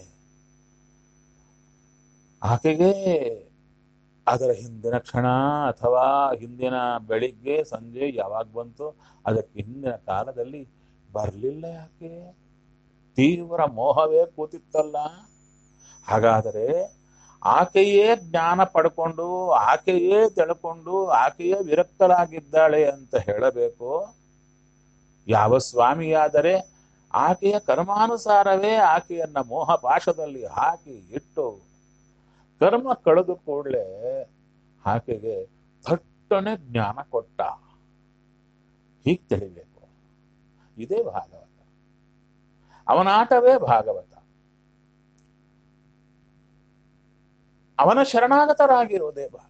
ಆಕೆಗೆ ಅದರ ಹಿಂದಿನ ಕ್ಷಣ ಅಥವಾ ಹಿಂದಿನ ಬೆಳಿಗ್ಗೆ ಸಂಜೆ ಯಾವಾಗ ಬಂತು ಅದಕ್ಕೆ ಹಿಂದಿನ ಕಾಲದಲ್ಲಿ ಬರಲಿಲ್ಲ ಯಾಕೆ ತೀವ್ರ ಮೋಹವೇ ಕೂತಿತ್ತಲ್ಲ ಹಾಗಾದರೆ ಆಕೆಯೇ ಜ್ಞಾನ ಪಡ್ಕೊಂಡು ಆಕೆಯೇ ತಿಳ್ಕೊಂಡು ಆಕೆಯೇ ವಿರಕ್ತರಾಗಿದ್ದಾಳೆ ಅಂತ ಹೇಳಬೇಕು ಯಾವ ಸ್ವಾಮಿಯಾದರೆ ಆಕೆಯ ಕರ್ಮಾನುಸಾರವೇ ಆಕೆಯನ್ನ ಮೋಹ ಪಾಶದಲ್ಲಿ ಹಾಕಿ ಇಟ್ಟು ಕರ್ಮ ಕಳೆದು ಕೂಡಲೇ ಆಕೆಗೆ ಥಟ್ಟನೆ ಜ್ಞಾನ ಕೊಟ್ಟ ಹೀಗೆ ತಿಳಿಬೇಕು ಇದೇ ಭಾಗವತ ಅವನ ಆಟವೇ ಭಾಗವತ ಅವನ ಶರಣಾಗತರಾಗಿರೋದೇ ಭಾಗ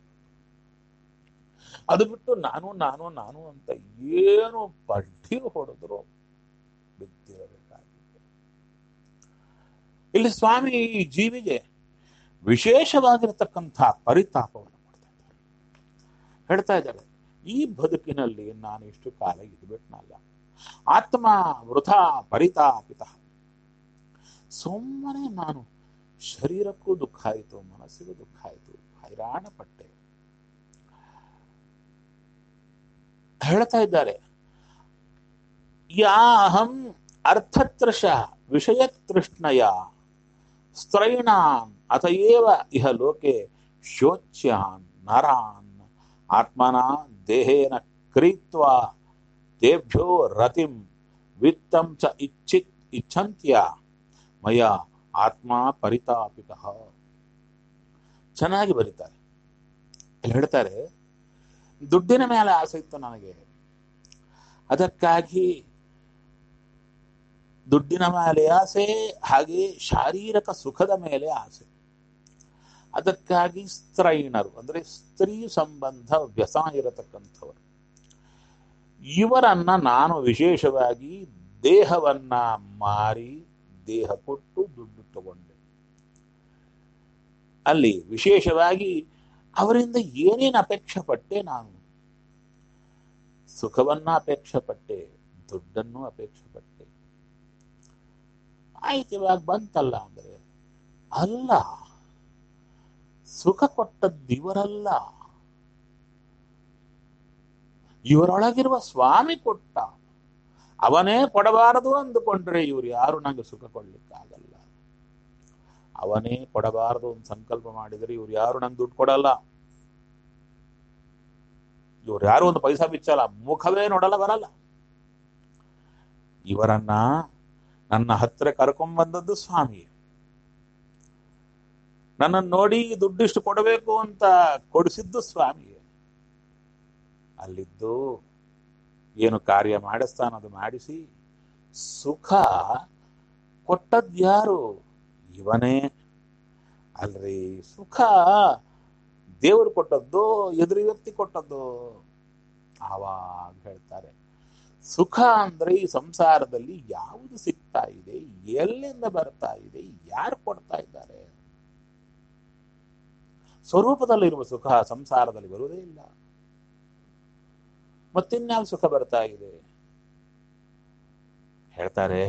ಅದು ಬಿಟ್ಟು ನಾನು ನಾನು ನಾನು ಅಂತ ಏನು ಪಡ್ಡಿ ಹೊಡೆದ್ರು ಬಿದ್ದಿರಬೇಕಾಗಿದೆ ಇಲ್ಲಿ ಸ್ವಾಮಿ ಈ ಜೀವಿಗೆ ವಿಶೇಷವಾಗಿರತಕ್ಕಂಥ ಪರಿತಾಪವನ್ನು ಮಾಡ್ತಾ ಇದ್ದಾರೆ ಹೇಳ್ತಾ ಇದ್ದಾರೆ ಈ ಬದುಕಿನಲ್ಲಿ ನಾನು ಇಷ್ಟು ಕಾಲ ಇದ್ಬಿಟ್ನಲ್ಲ ಆತ್ಮ ವೃಥಾ ಪರಿತಾಪಿತ ಸುಮ್ಮನೆ ನಾನು ಶರೀರಕ್ಕೂ ದುಃಖ ಆಯಿತು ಮನಸ್ಸಿಗೂ ದುಃಖ ಆಯಿತು ಹೈರಾಣ ಪಟ್ಟೆ ಹೇಳ್ತಾ ಇದ್ದಾರೆ ಯಾಹಂ ಅರ್ಥತೃಷ ವಿಷಯತೃಷ್ಣಯ ಸ್ತ್ರೈಣಾನ್ ಅತಯೇವ ಇಹ ಲೋಕೆ ಶೋಚ್ಯಾನ್ ನರಾನ್ ಆತ್ಮನ ದೇಹೇನ ಕ್ರೀತ್ವ ತೇಭ್ಯೋ ರತಿಂ ವಿತ್ತಂ ಚ ಇಚ್ಛಿತ್ ಇಚ್ಛಂತ್ಯ ಮಯ ಆತ್ಮ ಪರಿತಾಪಿತ ಚೆನ್ನಾಗಿ ಬರೀತಾರೆ ಇಲ್ಲಿ ಹೇಳ್ತಾರೆ ದುಡ್ಡಿನ ಮೇಲೆ ಆಸೆ ಇತ್ತು ನನಗೆ ಅದಕ್ಕಾಗಿ ದುಡ್ಡಿನ ಮೇಲೆ ಆಸೆ ಹಾಗೆ ಶಾರೀರಿಕ ಸುಖದ ಮೇಲೆ ಆಸೆ ಅದಕ್ಕಾಗಿ ಸ್ತ್ರೈಣರು ಅಂದ್ರೆ ಸ್ತ್ರೀ ಸಂಬಂಧ ವ್ಯಸನ ಇರತಕ್ಕಂಥವರು ಇವರನ್ನ ನಾನು ವಿಶೇಷವಾಗಿ ದೇಹವನ್ನ ಮಾರಿ ದೇಹ ಕೊಟ್ಟು ದುಡ್ಡು ತಗೊಂಡೆ ಅಲ್ಲಿ ವಿಶೇಷವಾಗಿ ಅವರಿಂದ ಏನೇನು ಅಪೇಕ್ಷೆ ಪಟ್ಟೆ ನಾನು ಸುಖವನ್ನ ಅಪೇಕ್ಷೆ ಪಟ್ಟೆ ದುಡ್ಡನ್ನು ಅಪೇಕ್ಷೆ ಪಟ್ಟೆ ಆಯ್ತು ಇವಾಗ ಬಂತಲ್ಲ ಅಂದ್ರೆ ಅಲ್ಲ ಸುಖ ಕೊಟ್ಟದ್ದು ಇವರಲ್ಲ ಇವರೊಳಗಿರುವ ಸ್ವಾಮಿ ಕೊಟ್ಟ ಅವನೇ ಕೊಡಬಾರದು ಅಂದುಕೊಂಡ್ರೆ ಇವ್ರು ಯಾರು ನಂಗೆ ಸುಖ ಕೊಡ್ಲಿಕ್ಕಾಗಲ್ಲ ಅವನೇ ಕೊಡಬಾರದು ಒಂದು ಸಂಕಲ್ಪ ಮಾಡಿದರೆ ಇವ್ರು ಯಾರು ನಂಗೆ ದುಡ್ಡು ಕೊಡಲ್ಲ ಇವ್ರು ಯಾರು ಒಂದು ಪೈಸಾ ಬಿಚ್ಚಲ್ಲ ಮುಖವೇ ನೋಡಲ್ಲ ಬರಲ್ಲ ಇವರನ್ನ ನನ್ನ ಹತ್ರ ಕರ್ಕೊಂಡ್ ಬಂದದ್ದು ಸ್ವಾಮಿ ನನ್ನನ್ನು ನೋಡಿ ದುಡ್ಡಿಷ್ಟು ಕೊಡಬೇಕು ಅಂತ ಕೊಡಿಸಿದ್ದು ಸ್ವಾಮಿ ಅಲ್ಲಿದ್ದು ಏನು ಕಾರ್ಯ ಮಾಡಿಸ್ತಾನದು ಮಾಡಿಸಿ ಸುಖ ಕೊಟ್ಟದ್ಯಾರು ಇವನೇ ಅಲ್ರಿ ಸುಖ ದೇವರು ಕೊಟ್ಟದ್ದು ಎದುರು ವ್ಯಕ್ತಿ ಕೊಟ್ಟದ್ದು ಆವಾಗ ಹೇಳ್ತಾರೆ ಸುಖ ಅಂದ್ರೆ ಈ ಸಂಸಾರದಲ್ಲಿ ಯಾವುದು ಸಿಗ್ತಾ ಇದೆ ಎಲ್ಲಿಂದ ಬರ್ತಾ ಇದೆ ಯಾರು ಕೊಡ್ತಾ ಇದ್ದಾರೆ ಸ್ವರೂಪದಲ್ಲಿರುವ ಸುಖ ಸಂಸಾರದಲ್ಲಿ ಬರುವುದೇ ಇಲ್ಲ ಮತ್ತಿನ್ಯಾವ ಸುಖ ಬರ್ತಾ ಇದೆ ಹೇಳ್ತಾರೆ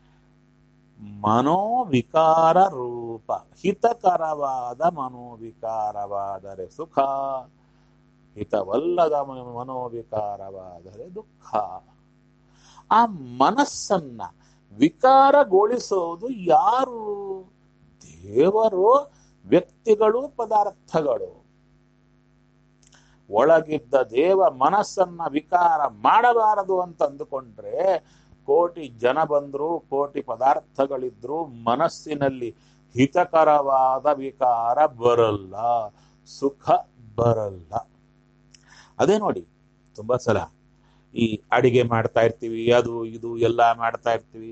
ಮನೋವಿಕಾರ ರೂಪ ಹಿತಕರವಾದ ಮನೋವಿಕಾರವಾದರೆ ಸುಖ ಹಿತವಲ್ಲದ ಮನೋವಿಕಾರವಾದರೆ ದುಃಖ ಆ ಮನಸ್ಸನ್ನ ವಿಕಾರಗೊಳಿಸೋದು ಯಾರು ದೇವರು ವ್ಯಕ್ತಿಗಳು ಪದಾರ್ಥಗಳು ಒಳಗಿದ್ದ ದೇವ ಮನಸ್ಸನ್ನ ವಿಕಾರ ಮಾಡಬಾರದು ಅಂತ ಅಂದುಕೊಂಡ್ರೆ ಕೋಟಿ ಜನ ಬಂದ್ರು ಕೋಟಿ ಪದಾರ್ಥಗಳಿದ್ರು ಮನಸ್ಸಿನಲ್ಲಿ ಹಿತಕರವಾದ ವಿಕಾರ ಬರಲ್ಲ ಸುಖ ಬರಲ್ಲ ಅದೇ ನೋಡಿ ತುಂಬಾ ಸಲ ಈ ಅಡಿಗೆ ಮಾಡ್ತಾ ಇರ್ತೀವಿ ಅದು ಇದು ಎಲ್ಲ ಮಾಡ್ತಾ ಇರ್ತೀವಿ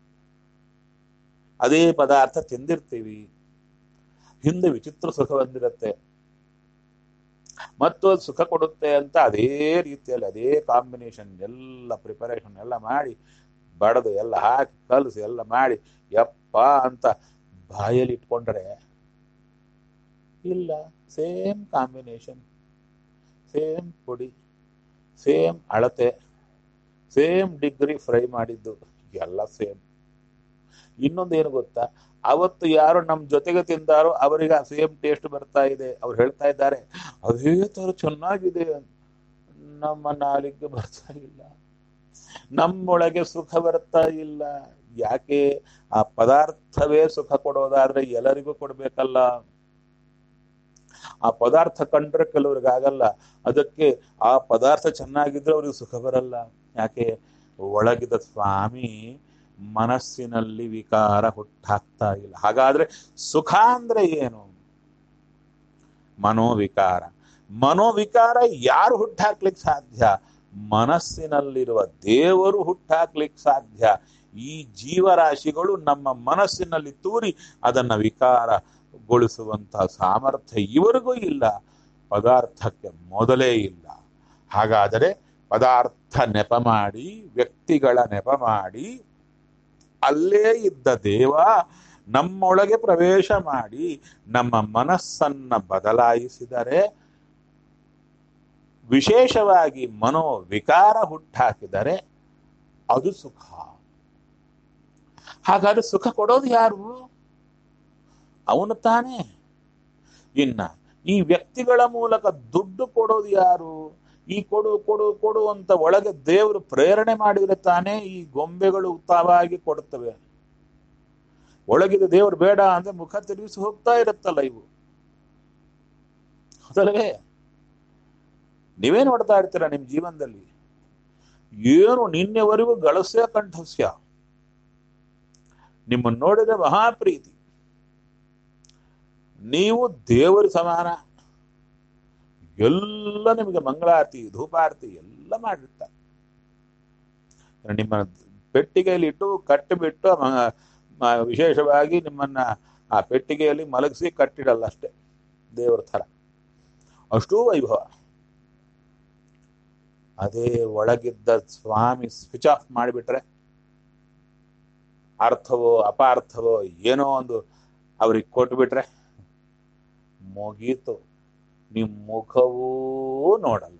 ಅದೇ ಪದಾರ್ಥ ತಿಂದಿರ್ತೀವಿ ಹಿಂದೆ ವಿಚಿತ್ರ ಸುಖ ಬಂದಿರತ್ತೆ ಮತ್ತು ಅದು ಸುಖ ಕೊಡುತ್ತೆ ಅಂತ ಅದೇ ರೀತಿಯಲ್ಲಿ ಅದೇ ಕಾಂಬಿನೇಷನ್ ಎಲ್ಲ ಪ್ರಿಪರೇಷನ್ ಎಲ್ಲ ಮಾಡಿ ಬಡದು ಎಲ್ಲ ಹಾಕಿ ಕಲಸಿ ಎಲ್ಲ ಮಾಡಿ ಯಪ್ಪ ಅಂತ ಬಾಯಲ್ಲಿ ಇಟ್ಕೊಂಡ್ರೆ ಇಲ್ಲ ಸೇಮ್ ಕಾಂಬಿನೇಷನ್ ಸೇಮ್ ಪುಡಿ ಸೇಮ್ ಅಳತೆ ಸೇಮ್ ಡಿಗ್ರಿ ಫ್ರೈ ಮಾಡಿದ್ದು ಎಲ್ಲ ಸೇಮ್ ಇನ್ನೊಂದೇನು ಗೊತ್ತಾ ಅವತ್ತು ಯಾರು ನಮ್ಮ ಜೊತೆಗೆ ತಿಂದಾರೋ ಅವರಿಗೆ ಆ ಸೇಮ್ ಟೇಸ್ಟ್ ಬರ್ತಾ ಇದೆ ಅವ್ರು ಹೇಳ್ತಾ ಇದ್ದಾರೆ ಅದೇ ತರ ಚೆನ್ನಾಗಿದೆ ನಮ್ಮ ನಾಲಿಗೆ ಬರ್ತಾ ಇಲ್ಲ ನಮ್ಮೊಳಗೆ ಸುಖ ಬರ್ತಾ ಇಲ್ಲ ಯಾಕೆ ಆ ಪದಾರ್ಥವೇ ಸುಖ ಕೊಡೋದಾದ್ರೆ ಎಲ್ಲರಿಗೂ ಕೊಡ್ಬೇಕಲ್ಲ ಆ ಪದಾರ್ಥ ಕಂಡ್ರೆ ಕೆಲವ್ರಿಗೆ ಆಗಲ್ಲ ಅದಕ್ಕೆ ಆ ಪದಾರ್ಥ ಚೆನ್ನಾಗಿದ್ರೆ ಅವ್ರಿಗೆ ಸುಖ ಬರಲ್ಲ ಯಾಕೆ ಒಳಗಿದ ಸ್ವಾಮಿ ಮನಸ್ಸಿನಲ್ಲಿ ವಿಕಾರ ಹುಟ್ಟಾಗ್ತಾ ಇಲ್ಲ ಹಾಗಾದ್ರೆ ಸುಖ ಅಂದ್ರೆ ಏನು ಮನೋವಿಕಾರ ಮನೋವಿಕಾರ ಯಾರು ಹುಟ್ಟಾಕ್ಲಿಕ್ಕೆ ಸಾಧ್ಯ ಮನಸ್ಸಿನಲ್ಲಿರುವ ದೇವರು ಹುಟ್ಟಾಕ್ಲಿಕ್ಕೆ ಸಾಧ್ಯ ಈ ಜೀವರಾಶಿಗಳು ನಮ್ಮ ಮನಸ್ಸಿನಲ್ಲಿ ತೂರಿ ಅದನ್ನ ವಿಕಾರಗೊಳಿಸುವಂತಹ ಸಾಮರ್ಥ್ಯ ಇವರಿಗೂ ಇಲ್ಲ ಪದಾರ್ಥಕ್ಕೆ ಮೊದಲೇ ಇಲ್ಲ ಹಾಗಾದರೆ ಪದಾರ್ಥ ನೆಪ ಮಾಡಿ ವ್ಯಕ್ತಿಗಳ ನೆಪ ಮಾಡಿ ಅಲ್ಲೇ ಇದ್ದ ದೇವ ನಮ್ಮೊಳಗೆ ಪ್ರವೇಶ ಮಾಡಿ ನಮ್ಮ ಮನಸ್ಸನ್ನ ಬದಲಾಯಿಸಿದರೆ ವಿಶೇಷವಾಗಿ ಮನೋ ವಿಕಾರ ಹುಟ್ಟಾಕಿದರೆ ಅದು ಸುಖ ಹಾಗಾದ್ರೆ ಸುಖ ಕೊಡೋದು ಯಾರು ಅವನು ತಾನೇ ಇನ್ನ ಈ ವ್ಯಕ್ತಿಗಳ ಮೂಲಕ ದುಡ್ಡು ಕೊಡೋದು ಯಾರು ಈ ಕೊಡು ಕೊಡು ಕೊಡು ಅಂತ ಒಳಗೆ ದೇವರು ಪ್ರೇರಣೆ ಮಾಡಿದ್ರೆ ತಾನೇ ಈ ಗೊಂಬೆಗಳು ತಾವಾಗಿ ಕೊಡುತ್ತವೆ ಒಳಗಿದ ದೇವರು ಬೇಡ ಅಂದ್ರೆ ಮುಖ ತಿರುಗಿಸಿ ಹೋಗ್ತಾ ಇರುತ್ತಲ್ಲ ಇವು ಹೌದಲ್ವೇ ನೀವೇ ನೋಡ್ತಾ ಇರ್ತೀರ ನಿಮ್ ಜೀವನದಲ್ಲಿ ಏನು ನಿನ್ನೆವರೆಗೂ ಗಳಸ್ಯ ಕಂಠಸ್ಯ ನಿಮ್ಮನ್ನು ನೋಡಿದ್ರೆ ಮಹಾಪ್ರೀತಿ ನೀವು ದೇವರ ಸಮಾನ ಎಲ್ಲ ನಿಮಗೆ ಮಂಗಳಾರತಿ ಧೂಪಾರತಿ ಎಲ್ಲ ಮಾಡಿರ್ತಾರೆ ನಿಮ್ಮ ಪೆಟ್ಟಿಗೆಯಲ್ಲಿ ಇಟ್ಟು ಕಟ್ಟಿಬಿಟ್ಟು ಮ- ಮ- ವಿಶೇಷವಾಗಿ ನಿಮ್ಮನ್ನ ಆ ಪೆಟ್ಟಿಗೆಯಲ್ಲಿ ಮಲಗಿಸಿ ಕಟ್ಟಿಡಲ್ಲ ಅಷ್ಟೇ ದೇವರ ಥರ ಅಷ್ಟೂ ವೈಭವ ಅದೇ ಒಳಗಿದ್ದ ಸ್ವಾಮಿ ಸ್ವಿಚ್ ಆಫ್ ಮಾಡಿಬಿಟ್ರೆ ಅರ್ಥವೋ ಅಪಾರ್ಥವೋ ಏನೋ ಒಂದು ಅವ್ರಿಗೆ ಕೊಟ್ಬಿಟ್ರೆ ಮುಗೀತು ನಿಮ್ ಮುಖವೂ ನೋಡಲ್ಲ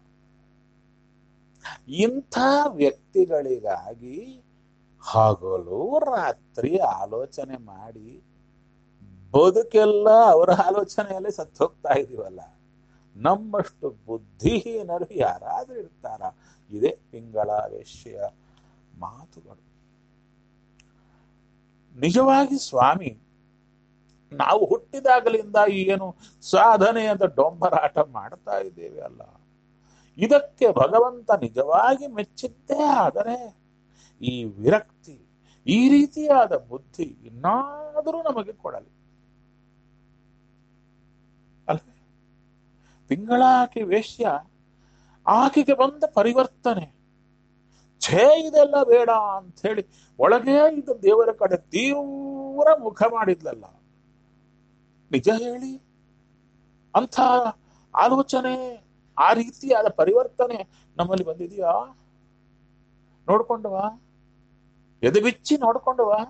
ಇಂಥ ವ್ಯಕ್ತಿಗಳಿಗಾಗಿ ಹಗಲು ರಾತ್ರಿ ಆಲೋಚನೆ ಮಾಡಿ ಬದುಕೆಲ್ಲ ಅವರ ಆಲೋಚನೆಯಲ್ಲಿ ಸತ್ತು ಹೋಗ್ತಾ ಇದೀವಲ್ಲ ನಮ್ಮಷ್ಟು ಬುದ್ಧಿಹೀನರು ಯಾರಾದ್ರೂ ಇರ್ತಾರ ಇದೇ ಪಿಂಗಳ ವೇಶ್ಯ ಮಾತುಗಳು ನಿಜವಾಗಿ ಸ್ವಾಮಿ ನಾವು ಹುಟ್ಟಿದಾಗಲಿಂದ ಏನು ಸಾಧನೆ ಅಂತ ಡೊಂಬರಾಟ ಮಾಡ್ತಾ ಇದ್ದೇವೆ ಅಲ್ಲ ಇದಕ್ಕೆ ಭಗವಂತ ನಿಜವಾಗಿ ಮೆಚ್ಚಿದ್ದೇ ಆದರೆ ಈ ವಿರಕ್ತಿ ಈ ರೀತಿಯಾದ ಬುದ್ಧಿ ಇನ್ನಾದರೂ ನಮಗೆ ಕೊಡಲಿ ಅಲ್ವೇ ತಿಂಗಳಾಕೆ ವೇಶ್ಯ ಆಕೆಗೆ ಬಂದ ಪರಿವರ್ತನೆ ಛೇ ಇದೆಲ್ಲ ಬೇಡ ಅಂತ ಹೇಳಿ ಒಳಗೇ ಇದ್ದ ದೇವರ ಕಡೆ ತೀವ್ರ ಮುಖ ಮಾಡಿದ್ಲಲ್ಲ ನಿಜ ಹೇಳಿ ಅಂಥ ಆಲೋಚನೆ ಆ ರೀತಿಯಾದ ಪರಿವರ್ತನೆ ನಮ್ಮಲ್ಲಿ ಬಂದಿದೆಯಾ ನೋಡ್ಕೊಂಡವಾ ಎದೆ ಬಿಚ್ಚಿ ನೋಡ್ಕೊಂಡವಾ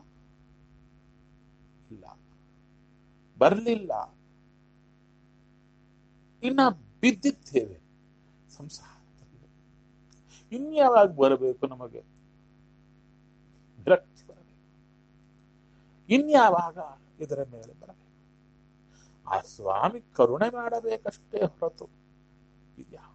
ಇಲ್ಲ ಬರ್ಲಿಲ್ಲ ಇನ್ನ ಬಿದ್ದಿದ್ದೇವೆ ಸಂಸಾರದಲ್ಲಿ ಇನ್ಯಾವಾಗ ಬರಬೇಕು ನಮಗೆ ವಿರಕ್ತಿ ಬರಬೇಕು ಇನ್ಯಾವಾಗ ಇದರ ಮೇಲೆ ಬರಬೇಕು ಆ ಸ್ವಾಮಿ ಕರುಣೆ ಮಾಡಬೇಕಷ್ಟೇ ಹೊರತು ಇದ್ಯಾವುದು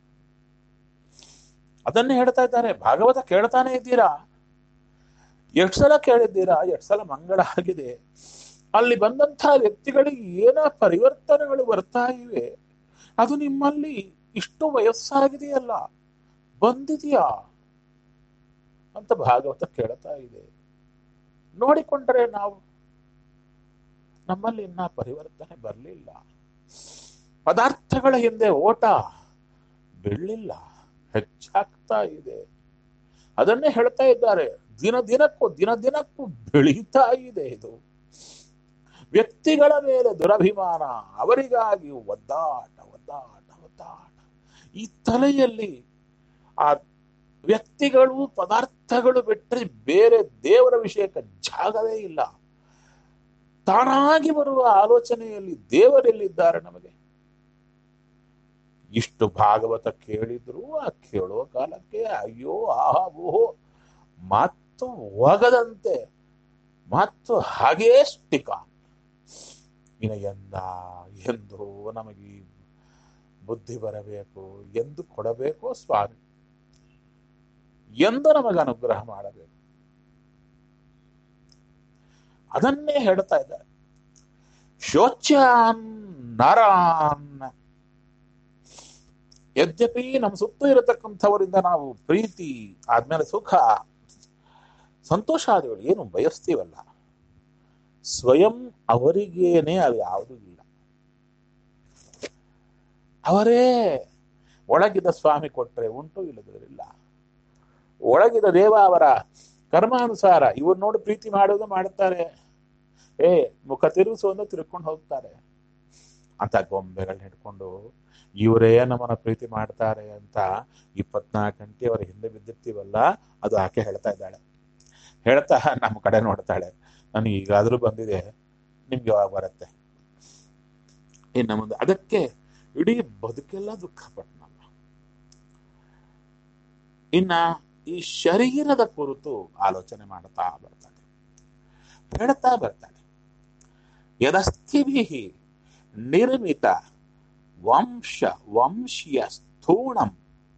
ಅದನ್ನೇ ಹೇಳ್ತಾ ಇದ್ದಾರೆ ಭಾಗವತ ಕೇಳ್ತಾನೆ ಇದ್ದೀರಾ ಎಷ್ಟು ಸಲ ಕೇಳಿದ್ದೀರಾ ಎಷ್ಟು ಸಲ ಮಂಗಳ ಆಗಿದೆ ಅಲ್ಲಿ ಬಂದಂತಹ ವ್ಯಕ್ತಿಗಳಿಗೆ ಏನ ಪರಿವರ್ತನೆಗಳು ಬರ್ತಾ ಇವೆ ಅದು ನಿಮ್ಮಲ್ಲಿ ಇಷ್ಟು ವಯಸ್ಸಾಗಿದೆಯಲ್ಲ ಬಂದಿದೆಯಾ ಅಂತ ಭಾಗವತ ಕೇಳ್ತಾ ಇದೆ ನೋಡಿಕೊಂಡ್ರೆ ನಾವು ನಮ್ಮಲ್ಲಿ ಇನ್ನ ಪರಿವರ್ತನೆ ಬರಲಿಲ್ಲ ಪದಾರ್ಥಗಳ ಹಿಂದೆ ಓಟ ಬೀಳಲಿಲ್ಲ ಹೆಚ್ಚಾಗ್ತಾ ಇದೆ ಅದನ್ನೇ ಹೇಳ್ತಾ ಇದ್ದಾರೆ ದಿನ ದಿನಕ್ಕೂ ದಿನ ದಿನಕ್ಕೂ ಬೆಳೀತಾ ಇದೆ ಇದು ವ್ಯಕ್ತಿಗಳ ಮೇಲೆ ದುರಭಿಮಾನ ಅವರಿಗಾಗಿ ಒದ್ದಾಟ ಒದ್ದಾಟ ಒದ್ದಾಟ ಈ ತಲೆಯಲ್ಲಿ ಆ ವ್ಯಕ್ತಿಗಳು ಪದಾರ್ಥಗಳು ಬಿಟ್ಟರೆ ಬೇರೆ ದೇವರ ವಿಷಯಕ್ಕೆ ಜಾಗವೇ ಇಲ್ಲ ತಾನಾಗಿ ಬರುವ ಆಲೋಚನೆಯಲ್ಲಿ ದೇವರೆಲ್ಲಿದ್ದಾರೆ ನಮಗೆ ಇಷ್ಟು ಭಾಗವತ ಕೇಳಿದ್ರು ಆ ಕೇಳೋ ಕಾಲಕ್ಕೆ ಅಯ್ಯೋ ಆಹಾ ಓಹೋ ಮತ್ತು ಒಗದಂತೆ ಮತ್ತು ಹಾಗೇ ಸ್ಟಿಕ ಇನ್ನು ಎಂದ ಎಂದು ನಮಗೆ ಈ ಬುದ್ಧಿ ಬರಬೇಕು ಎಂದು ಕೊಡಬೇಕು ಸ್ವಾಮಿ ಎಂದು ನಮಗೆ ಅನುಗ್ರಹ ಮಾಡಬೇಕು ಅದನ್ನೇ ಹೇಳ್ತಾ ಇದ್ದಾರೆ ಶೋಚ್ಯಾನ್ ನರಾನ್ ಯದ್ಯಪಿ ನಮ್ಮ ಸುತ್ತ ಇರತಕ್ಕಂಥವರಿಂದ ನಾವು ಪ್ರೀತಿ ಆದ್ಮೇಲೆ ಸುಖ ಸಂತೋಷಾದಿಗಳು ಏನು ಬಯಸ್ತೀವಲ್ಲ ಸ್ವಯಂ ಅವರಿಗೇನೆ ಅದು ಯಾವುದೂ ಇಲ್ಲ ಅವರೇ ಒಳಗಿದ ಸ್ವಾಮಿ ಕೊಟ್ರೆ ಉಂಟು ಇಲ್ಲದಿರಲಿಲ್ಲ ಒಳಗಿದ ದೇವ ಅವರ ಕರ್ಮಾನುಸಾರ ಇವ್ರು ನೋಡಿ ಪ್ರೀತಿ ಮಾಡೋದು ಮಾಡುತ್ತಾರೆ ಏ ಮುಖ ತಿರುಗಿಸು ಅಂದ್ರೆ ತಿರ್ಕೊಂಡು ಹೋಗ್ತಾರೆ ಅಂತ ಗೊಂಬೆಗಳನ್ನ ಹಿಡ್ಕೊಂಡು ಇವರೇ ನಮ್ಮನ್ನ ಪ್ರೀತಿ ಮಾಡ್ತಾರೆ ಅಂತ ಇಪ್ಪತ್ನಾಲ್ಕು ಗಂಟೆ ಅವರ ಹಿಂದೆ ಬಿದ್ದಿರ್ತೀವಲ್ಲ ಅದು ಆಕೆ ಹೇಳ್ತಾ ಇದ್ದಾಳೆ ಹೇಳ್ತಾ ನಮ್ಮ ಕಡೆ ನೋಡ್ತಾಳೆ ನನಗೆ ಈಗಾದ್ರೂ ಬಂದಿದೆ ನಿಮ್ಗೆ ಯಾವಾಗ ಬರುತ್ತೆ ಇನ್ನು ಮುಂದೆ ಅದಕ್ಕೆ ಇಡೀ ಬದುಕೆಲ್ಲ ದುಃಖ ಪಟ್ನಲ್ಲ ಇನ್ನ ಈ ಶರೀರದ ಕುರಿತು ಆಲೋಚನೆ ಮಾಡ್ತಾ ಬರ್ತಾನೆ ಹೇಳ್ತಾ ಬರ್ತಾನೆ ಯದಸ್ಥಿಭಿ ನಿರ್ಮಿತ ವಂಶ ವಂಶೀಯ ಸ್ಥೂಣಂ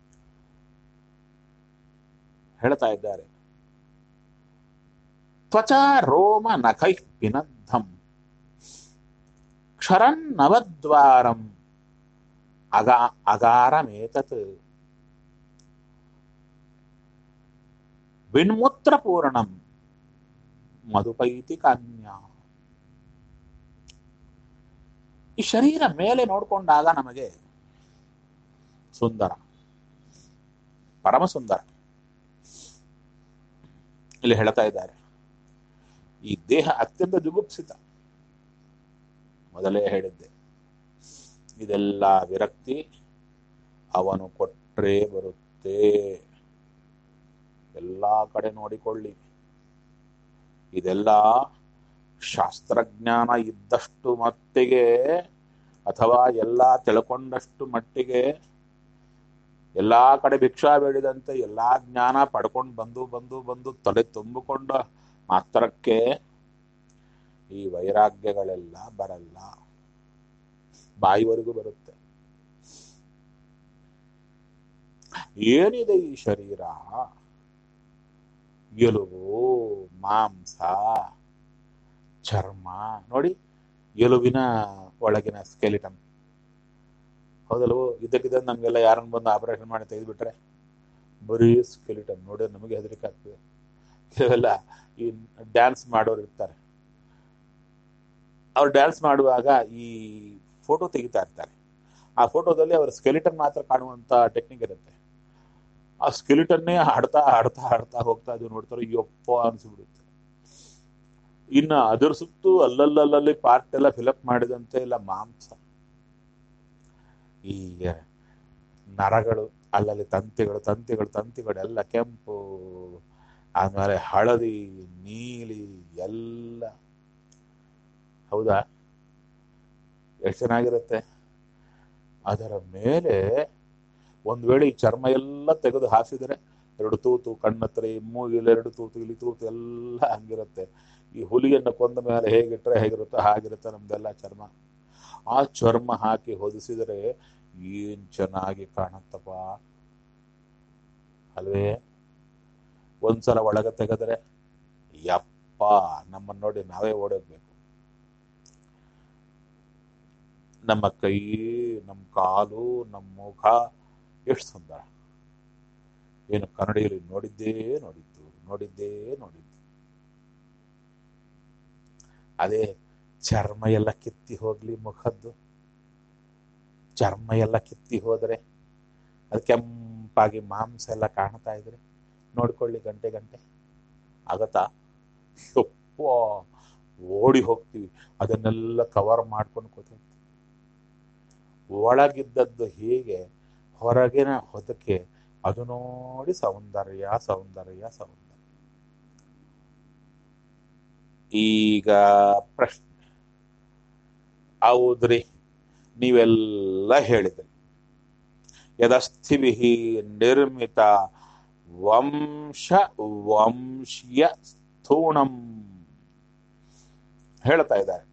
ಹೇಳ್ತಾ ಇದ್ದಾರೆ ತ್ವಚಾ ರೋಮ ನಖೈ ಪಿನದ್ಧಂ ಕ್ಷರನ್ನವದ್ವಾರಂ ಅಗಾ ಅಗಾರಮೇತತ್ ವಿಣ್ಮೂತ್ರಪೂರ್ಣಂ ಮಧುಪೈತಿ ಕನ್ಯಾ ಈ ಶರೀರ ಮೇಲೆ ನೋಡಿಕೊಂಡಾಗ ನಮಗೆ ಸುಂದರ ಪರಮ ಸುಂದರ ಇಲ್ಲಿ ಹೇಳ್ತಾ ಇದ್ದಾರೆ ಈ ದೇಹ ಅತ್ಯಂತ ಜುಗುಪ್ಸಿತ ಮೊದಲೇ ಹೇಳಿದ್ದೆ ಇದೆಲ್ಲ ವಿರಕ್ತಿ ಅವನು ಕೊಟ್ರೇ ಬರುತ್ತೆ ಎಲ್ಲ ಕಡೆ ನೋಡಿಕೊಳ್ಳಿ ಇದೆಲ್ಲ ಶಾಸ್ತ್ರಜ್ಞಾನ ಇದ್ದಷ್ಟು ಮಟ್ಟಿಗೆ ಅಥವಾ ಎಲ್ಲ ತಿಳ್ಕೊಂಡಷ್ಟು ಮಟ್ಟಿಗೆ ಎಲ್ಲಾ ಕಡೆ ಭಿಕ್ಷಾ ಬೇಡಿದಂತೆ ಎಲ್ಲಾ ಜ್ಞಾನ ಪಡ್ಕೊಂಡು ಬಂದು ಬಂದು ಬಂದು ತಲೆ ತುಂಬಿಕೊಂಡ ಮಾತ್ರಕ್ಕೆ ಈ ವೈರಾಗ್ಯಗಳೆಲ್ಲ ಬರಲ್ಲ ಬಾಯಿವರೆಗೂ ಬರುತ್ತೆ ಏನಿದೆ ಈ ಶರೀರ ಎಲುಬು ಮಾಂಸ ಚರ್ಮ ನೋಡಿ ಎಲುಬಿನ ಒಳಗಿನ ಸ್ಕೆಲಿಟನ್ ಹೌದಲ್ವೋ ಇದಕ್ಕಿದ್ದ ನಮ್ಗೆಲ್ಲ ಯಾರನ್ನ ಬಂದು ಆಪರೇಷನ್ ಮಾಡಿ ತೆಗೆದುಬಿಟ್ರೆ ಬರೀ ಸ್ಕೆಲಿಟನ್ ನೋಡಿ ನಮಗೆ ಹೆದರಿಕೆ ಆಗ್ತದೆ ಕೆಲವೆಲ್ಲ ಈ ಡ್ಯಾನ್ಸ್ ಮಾಡೋರು ಇರ್ತಾರೆ ಅವ್ರು ಡ್ಯಾನ್ಸ್ ಮಾಡುವಾಗ ಈ ಫೋಟೋ ತೆಗಿತಾ ಇರ್ತಾರೆ ಆ ಫೋಟೋದಲ್ಲಿ ಅವರ ಸ್ಕೆಲಿಟನ್ ಮಾತ್ರ ಕಾಣುವಂತ ಟೆಕ್ನಿಕ್ ಇರುತ್ತೆ ಆ ಸ್ಕೆಲಿಟನ್ನೇ ಹಾಡ್ತಾ ಹಾಡ್ತಾ ಹಾಡ್ತಾ ಹೋಗ್ತಾ ಇದು ನೋಡ್ತಾರೆ ಯಪ್ಪ ಅನ್ಸ್ಬಿಡುತ್ತೆ ಇನ್ನು ಅದರ ಸುತ್ತು ಅಲ್ಲಲ್ಲಲ್ಲಿ ಪಾರ್ಟ್ ಎಲ್ಲ ಫಿಲಪ್ ಮಾಡಿದಂತೆ ಎಲ್ಲ ಮಾಂಸ ಈ ನರಗಳು ಅಲ್ಲಲ್ಲಿ ತಂತಿಗಳು ತಂತಿಗಳು ತಂತಿಗಳು ಎಲ್ಲ ಕೆಂಪು ಆಮೇಲೆ ಹಳದಿ ನೀಲಿ ಎಲ್ಲ ಹೌದಾ ಎಷ್ಟು ಚೆನ್ನಾಗಿರುತ್ತೆ ಅದರ ಮೇಲೆ ಒಂದ್ ವೇಳೆ ಈ ಚರ್ಮ ಎಲ್ಲ ತೆಗೆದು ಹಾಸಿದರೆ ಎರಡು ತೂತು ಕಣ್ಣತ್ರ ಮೂಗಿಲಿ ಎರಡು ತೂತು ಇಲ್ಲಿ ತೂತು ಎಲ್ಲ ಹಂಗಿರುತ್ತೆ ಈ ಹುಲಿಯನ್ನು ಕೊಂದ ಮೇಲೆ ಹೇಗಿಟ್ರೆ ಹೇಗಿರುತ್ತೋ ಹಾಗಿರುತ್ತೆ ನಮ್ದೆಲ್ಲ ಚರ್ಮ ಆ ಚರ್ಮ ಹಾಕಿ ಹೊದಿಸಿದರೆ ಏನ್ ಚೆನ್ನಾಗಿ ಕಾಣುತ್ತಪ್ಪ ಅಲ್ವೇ ಒಂದ್ಸಲ ಒಳಗೆ ತೆಗೆದ್ರೆ ಯಪ್ಪ ನಮ್ಮನ್ನ ನೋಡಿ ನಾವೇ ಓಡೋಗ್ಬೇಕು ನಮ್ಮ ಕೈ ನಮ್ಮ ಕಾಲು ನಮ್ಮ ಮುಖ ಎಷ್ಟು ಸುಂದರ ಏನು ಕನ್ನಡಿಯಲ್ಲಿ ನೋಡಿದ್ದೇ ನೋಡಿದ್ದು ನೋಡಿದ್ದೇ ನೋಡಿದ್ದು ಅದೇ ಚರ್ಮ ಎಲ್ಲ ಕಿತ್ತಿ ಹೋಗ್ಲಿ ಮುಖದ್ದು ಚರ್ಮ ಎಲ್ಲ ಕಿತ್ತಿ ಹೋದ್ರೆ ಅದು ಕೆಂಪಾಗಿ ಮಾಂಸ ಎಲ್ಲ ಕಾಣ್ತಾ ಇದ್ರೆ ನೋಡ್ಕೊಳ್ಳಿ ಗಂಟೆ ಗಂಟೆ ಆಗತ್ತಾ ಯಪ್ಪ ಓಡಿ ಹೋಗ್ತೀವಿ ಅದನ್ನೆಲ್ಲ ಕವರ್ ಮಾಡ್ಕೊಂಡು ಕೂತಿರ್ತೀವಿ ಒಳಗಿದ್ದದ್ದು ಹೀಗೆ ಹೊರಗಿನ ಹೊದಕ್ಕೆ ಅದು ನೋಡಿ ಸೌಂದರ್ಯ ಸೌಂದರ್ಯ ಸೌಂದರ್ಯ ಈಗ ಪ್ರಶ್ನೆ ಹೌದ್ರಿ ನೀವೆಲ್ಲ ಹೇಳಿದ್ರಿ ಯದಸ್ಥಿಭಿ ನಿರ್ಮಿತ ವಂಶ ವಂಶೀಯ ಸ್ಥೂಣಂ ಹೇಳ್ತಾ ಇದ್ದಾರೆ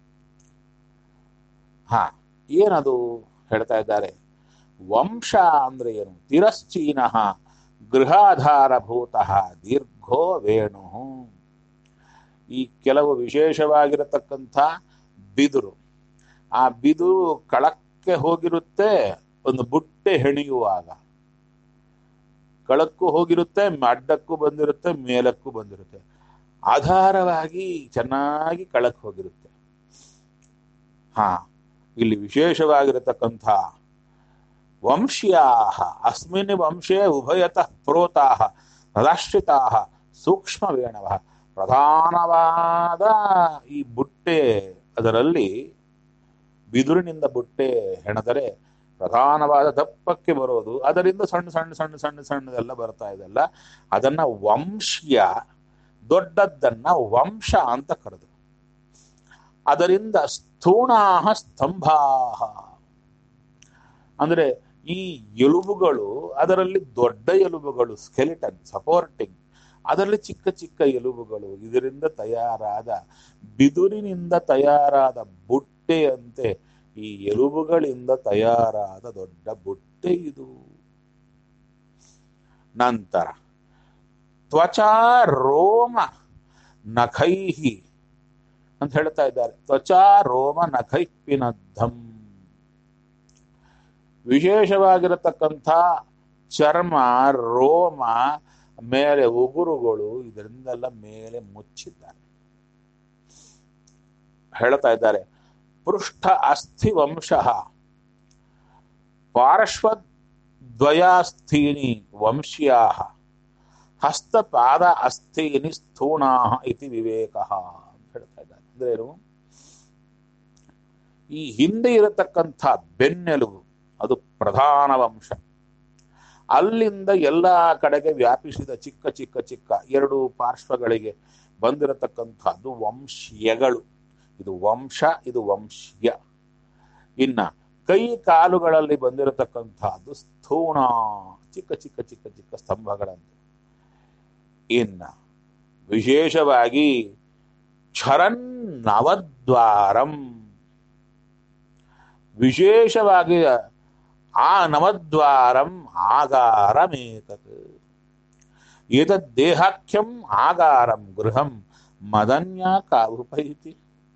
ಹಾ ಏನದು ಹೇಳ್ತಾ ಇದ್ದಾರೆ ವಂಶ ಅಂದ್ರೆ ಏನು ತಿರಶ್ಚೀನ ಗೃಹಾಧಾರಭೂತ ದೀರ್ಘೋ ವೇಣು ಈ ಕೆಲವು ವಿಶೇಷವಾಗಿರತಕ್ಕಂಥ ಬಿದುರು ಆ ಬಿದುರು ಕಳಕ್ಕೆ ಹೋಗಿರುತ್ತೆ ಒಂದು ಬುಟ್ಟೆ ಹೆಣಿಯುವಾಗ ಕಳಕ್ಕೂ ಹೋಗಿರುತ್ತೆ ಅಡ್ಡಕ್ಕೂ ಬಂದಿರುತ್ತೆ ಮೇಲಕ್ಕೂ ಬಂದಿರುತ್ತೆ ಆಧಾರವಾಗಿ ಚೆನ್ನಾಗಿ ಕಳಕ್ ಹೋಗಿರುತ್ತೆ ಹಾ ಇಲ್ಲಿ ವಿಶೇಷವಾಗಿರತಕ್ಕಂಥ ವಂಶ್ಯಾ ಅಸ್ಮಿನ್ ವಂಶೇ ಉಭಯತಃ ಪ್ರೋತಾ ತದಾಶ್ರಿತಾ ಸೂಕ್ಷ್ಮವೇಣವ ಪ್ರಧಾನವಾದ ಈ ಬುಟ್ಟೆ ಅದರಲ್ಲಿ ಬಿದುರಿನಿಂದ ಬುಟ್ಟೆ ಹೆಣದರೆ ಪ್ರಧಾನವಾದ ದಪ್ಪಕ್ಕೆ ಬರೋದು ಅದರಿಂದ ಸಣ್ಣ ಸಣ್ಣ ಸಣ್ಣ ಸಣ್ಣ ಸಣ್ಣದೆಲ್ಲ ಬರ್ತಾ ಇದೆಲ್ಲ ಅದನ್ನ ವಂಶ್ಯ ದೊಡ್ಡದ್ದನ್ನ ವಂಶ ಅಂತ ಕರೆದು ಅದರಿಂದ ಸ್ಥೂಣಾಹ ಸ್ತಂಭಾಹ ಅಂದ್ರೆ ಈ ಎಲುಬುಗಳು ಅದರಲ್ಲಿ ದೊಡ್ಡ ಎಲುಬುಗಳು ಸ್ಕೆಲಿಟನ್ ಸಪೋರ್ಟಿಂಗ್ ಅದರಲ್ಲಿ ಚಿಕ್ಕ ಚಿಕ್ಕ ಎಲುಬುಗಳು ಇದರಿಂದ ತಯಾರಾದ ಬಿದುರಿನಿಂದ ತಯಾರಾದ ಬುಟ್ಟೆಯಂತೆ ಈ ಎಲುಬುಗಳಿಂದ ತಯಾರಾದ ದೊಡ್ಡ ಬುಟ್ಟೆ ಇದು ನಂತರ ತ್ವಚಾ ರೋಮ ನಖೈಹಿ ಅಂತ ಹೇಳ್ತಾ ಇದ್ದಾರೆ ತ್ವಚಾ ರೋಮ ನಖೈಪಿನದ್ದಂ ವಿಶೇಷವಾಗಿರತಕ್ಕಂಥ ಚರ್ಮ ರೋಮ ಮೇಲೆ ಉಗುರುಗಳು ಇದರಿಂದೆಲ್ಲ ಮೇಲೆ ಮುಚ್ಚಿದ್ದಾರೆ ಹೇಳ್ತಾ ಇದ್ದಾರೆ ಪೃಷ್ಠ ಅಸ್ಥಿ ವಂಶ ಪಾರ್ಶ್ವದ್ವಯಾಸ್ಥೀನಿ ವಂಶ್ಯಾ ಹಸ್ತಪಾದ ಅಸ್ಥೀನಿ ಸ್ಥೂಣಾ ಇತಿ ವಿವೇಕ ಅಂತ ಹೇಳ್ತಾ ಇದ್ದಾರೆ ಅಂದ್ರೆ ಏನು ಈ ಹಿಂದೆ ಇರತಕ್ಕಂಥ ಬೆನ್ನೆಲುಬು ಅದು ಪ್ರಧಾನ ವಂಶ ಅಲ್ಲಿಂದ ಎಲ್ಲ ಕಡೆಗೆ ವ್ಯಾಪಿಸಿದ ಚಿಕ್ಕ ಚಿಕ್ಕ ಚಿಕ್ಕ ಎರಡು ಪಾರ್ಶ್ವಗಳಿಗೆ ಬಂದಿರತಕ್ಕಂಥದ್ದು ವಂಶ್ಯಗಳು ಇದು ವಂಶ ಇದು ವಂಶ್ಯ ಇನ್ನ ಕೈ ಕಾಲುಗಳಲ್ಲಿ ಬಂದಿರತಕ್ಕಂಥದ್ದು ಸ್ಥೂಣ ಚಿಕ್ಕ ಚಿಕ್ಕ ಚಿಕ್ಕ ಚಿಕ್ಕ ಸ್ತಂಭಗಳಂತೆ ಇನ್ನ ವಿಶೇಷವಾಗಿ ಕ್ಷರನ್ ನವದ್ವಾರಂ ವಿಶೇಷವಾಗಿ ಆ ನವದ್ವಾರಂ ಆಗಾರಮೇತತ್ ಏತದ್ದೇಹಾಖ್ಯಂ ಆಗಾರಂ ಗೃಹಂ ಮದನ್ಯ ಕಾವುಪೈತಿ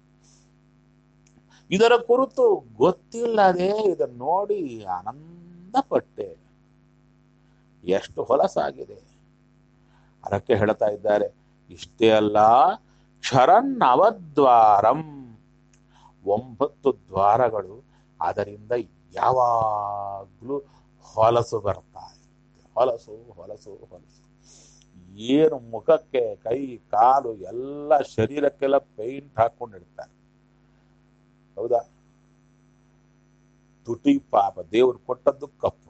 ಇದರ ಕುರಿತು ಗೊತ್ತಿಲ್ಲದೆ ಇದನ್ನು ನೋಡಿ ಆನಂದಪಟ್ಟೆ ಎಷ್ಟು ಹೊಲಸಾಗಿದೆ ಅದಕ್ಕೆ ಹೇಳ್ತಾ ಇದ್ದಾರೆ ಇಷ್ಟೇ ಅಲ್ಲ ಕ್ಷರನ್ ಅವದ್ವಾರಂ ಒಂಬತ್ತು ದ್ವಾರಗಳು ಅದರಿಂದ ಯಾವಾಗಲೂ ಹೊಲಸು ಬರ್ತಾ ಇರುತ್ತೆ ಹೊಲಸು ಹೊಲಸು ಹೊಲಸು ಏನು ಮುಖಕ್ಕೆ ಕೈ ಕಾಲು ಎಲ್ಲ ಶರೀರಕ್ಕೆಲ್ಲ ಪೇಂಟ್ ಹಾಕೊಂಡಿರ್ತಾರೆ ಹೌದಾ ತುಟಿ ಪಾಪ ದೇವ್ರು ಕೊಟ್ಟದ್ದು ಕಪ್ಪು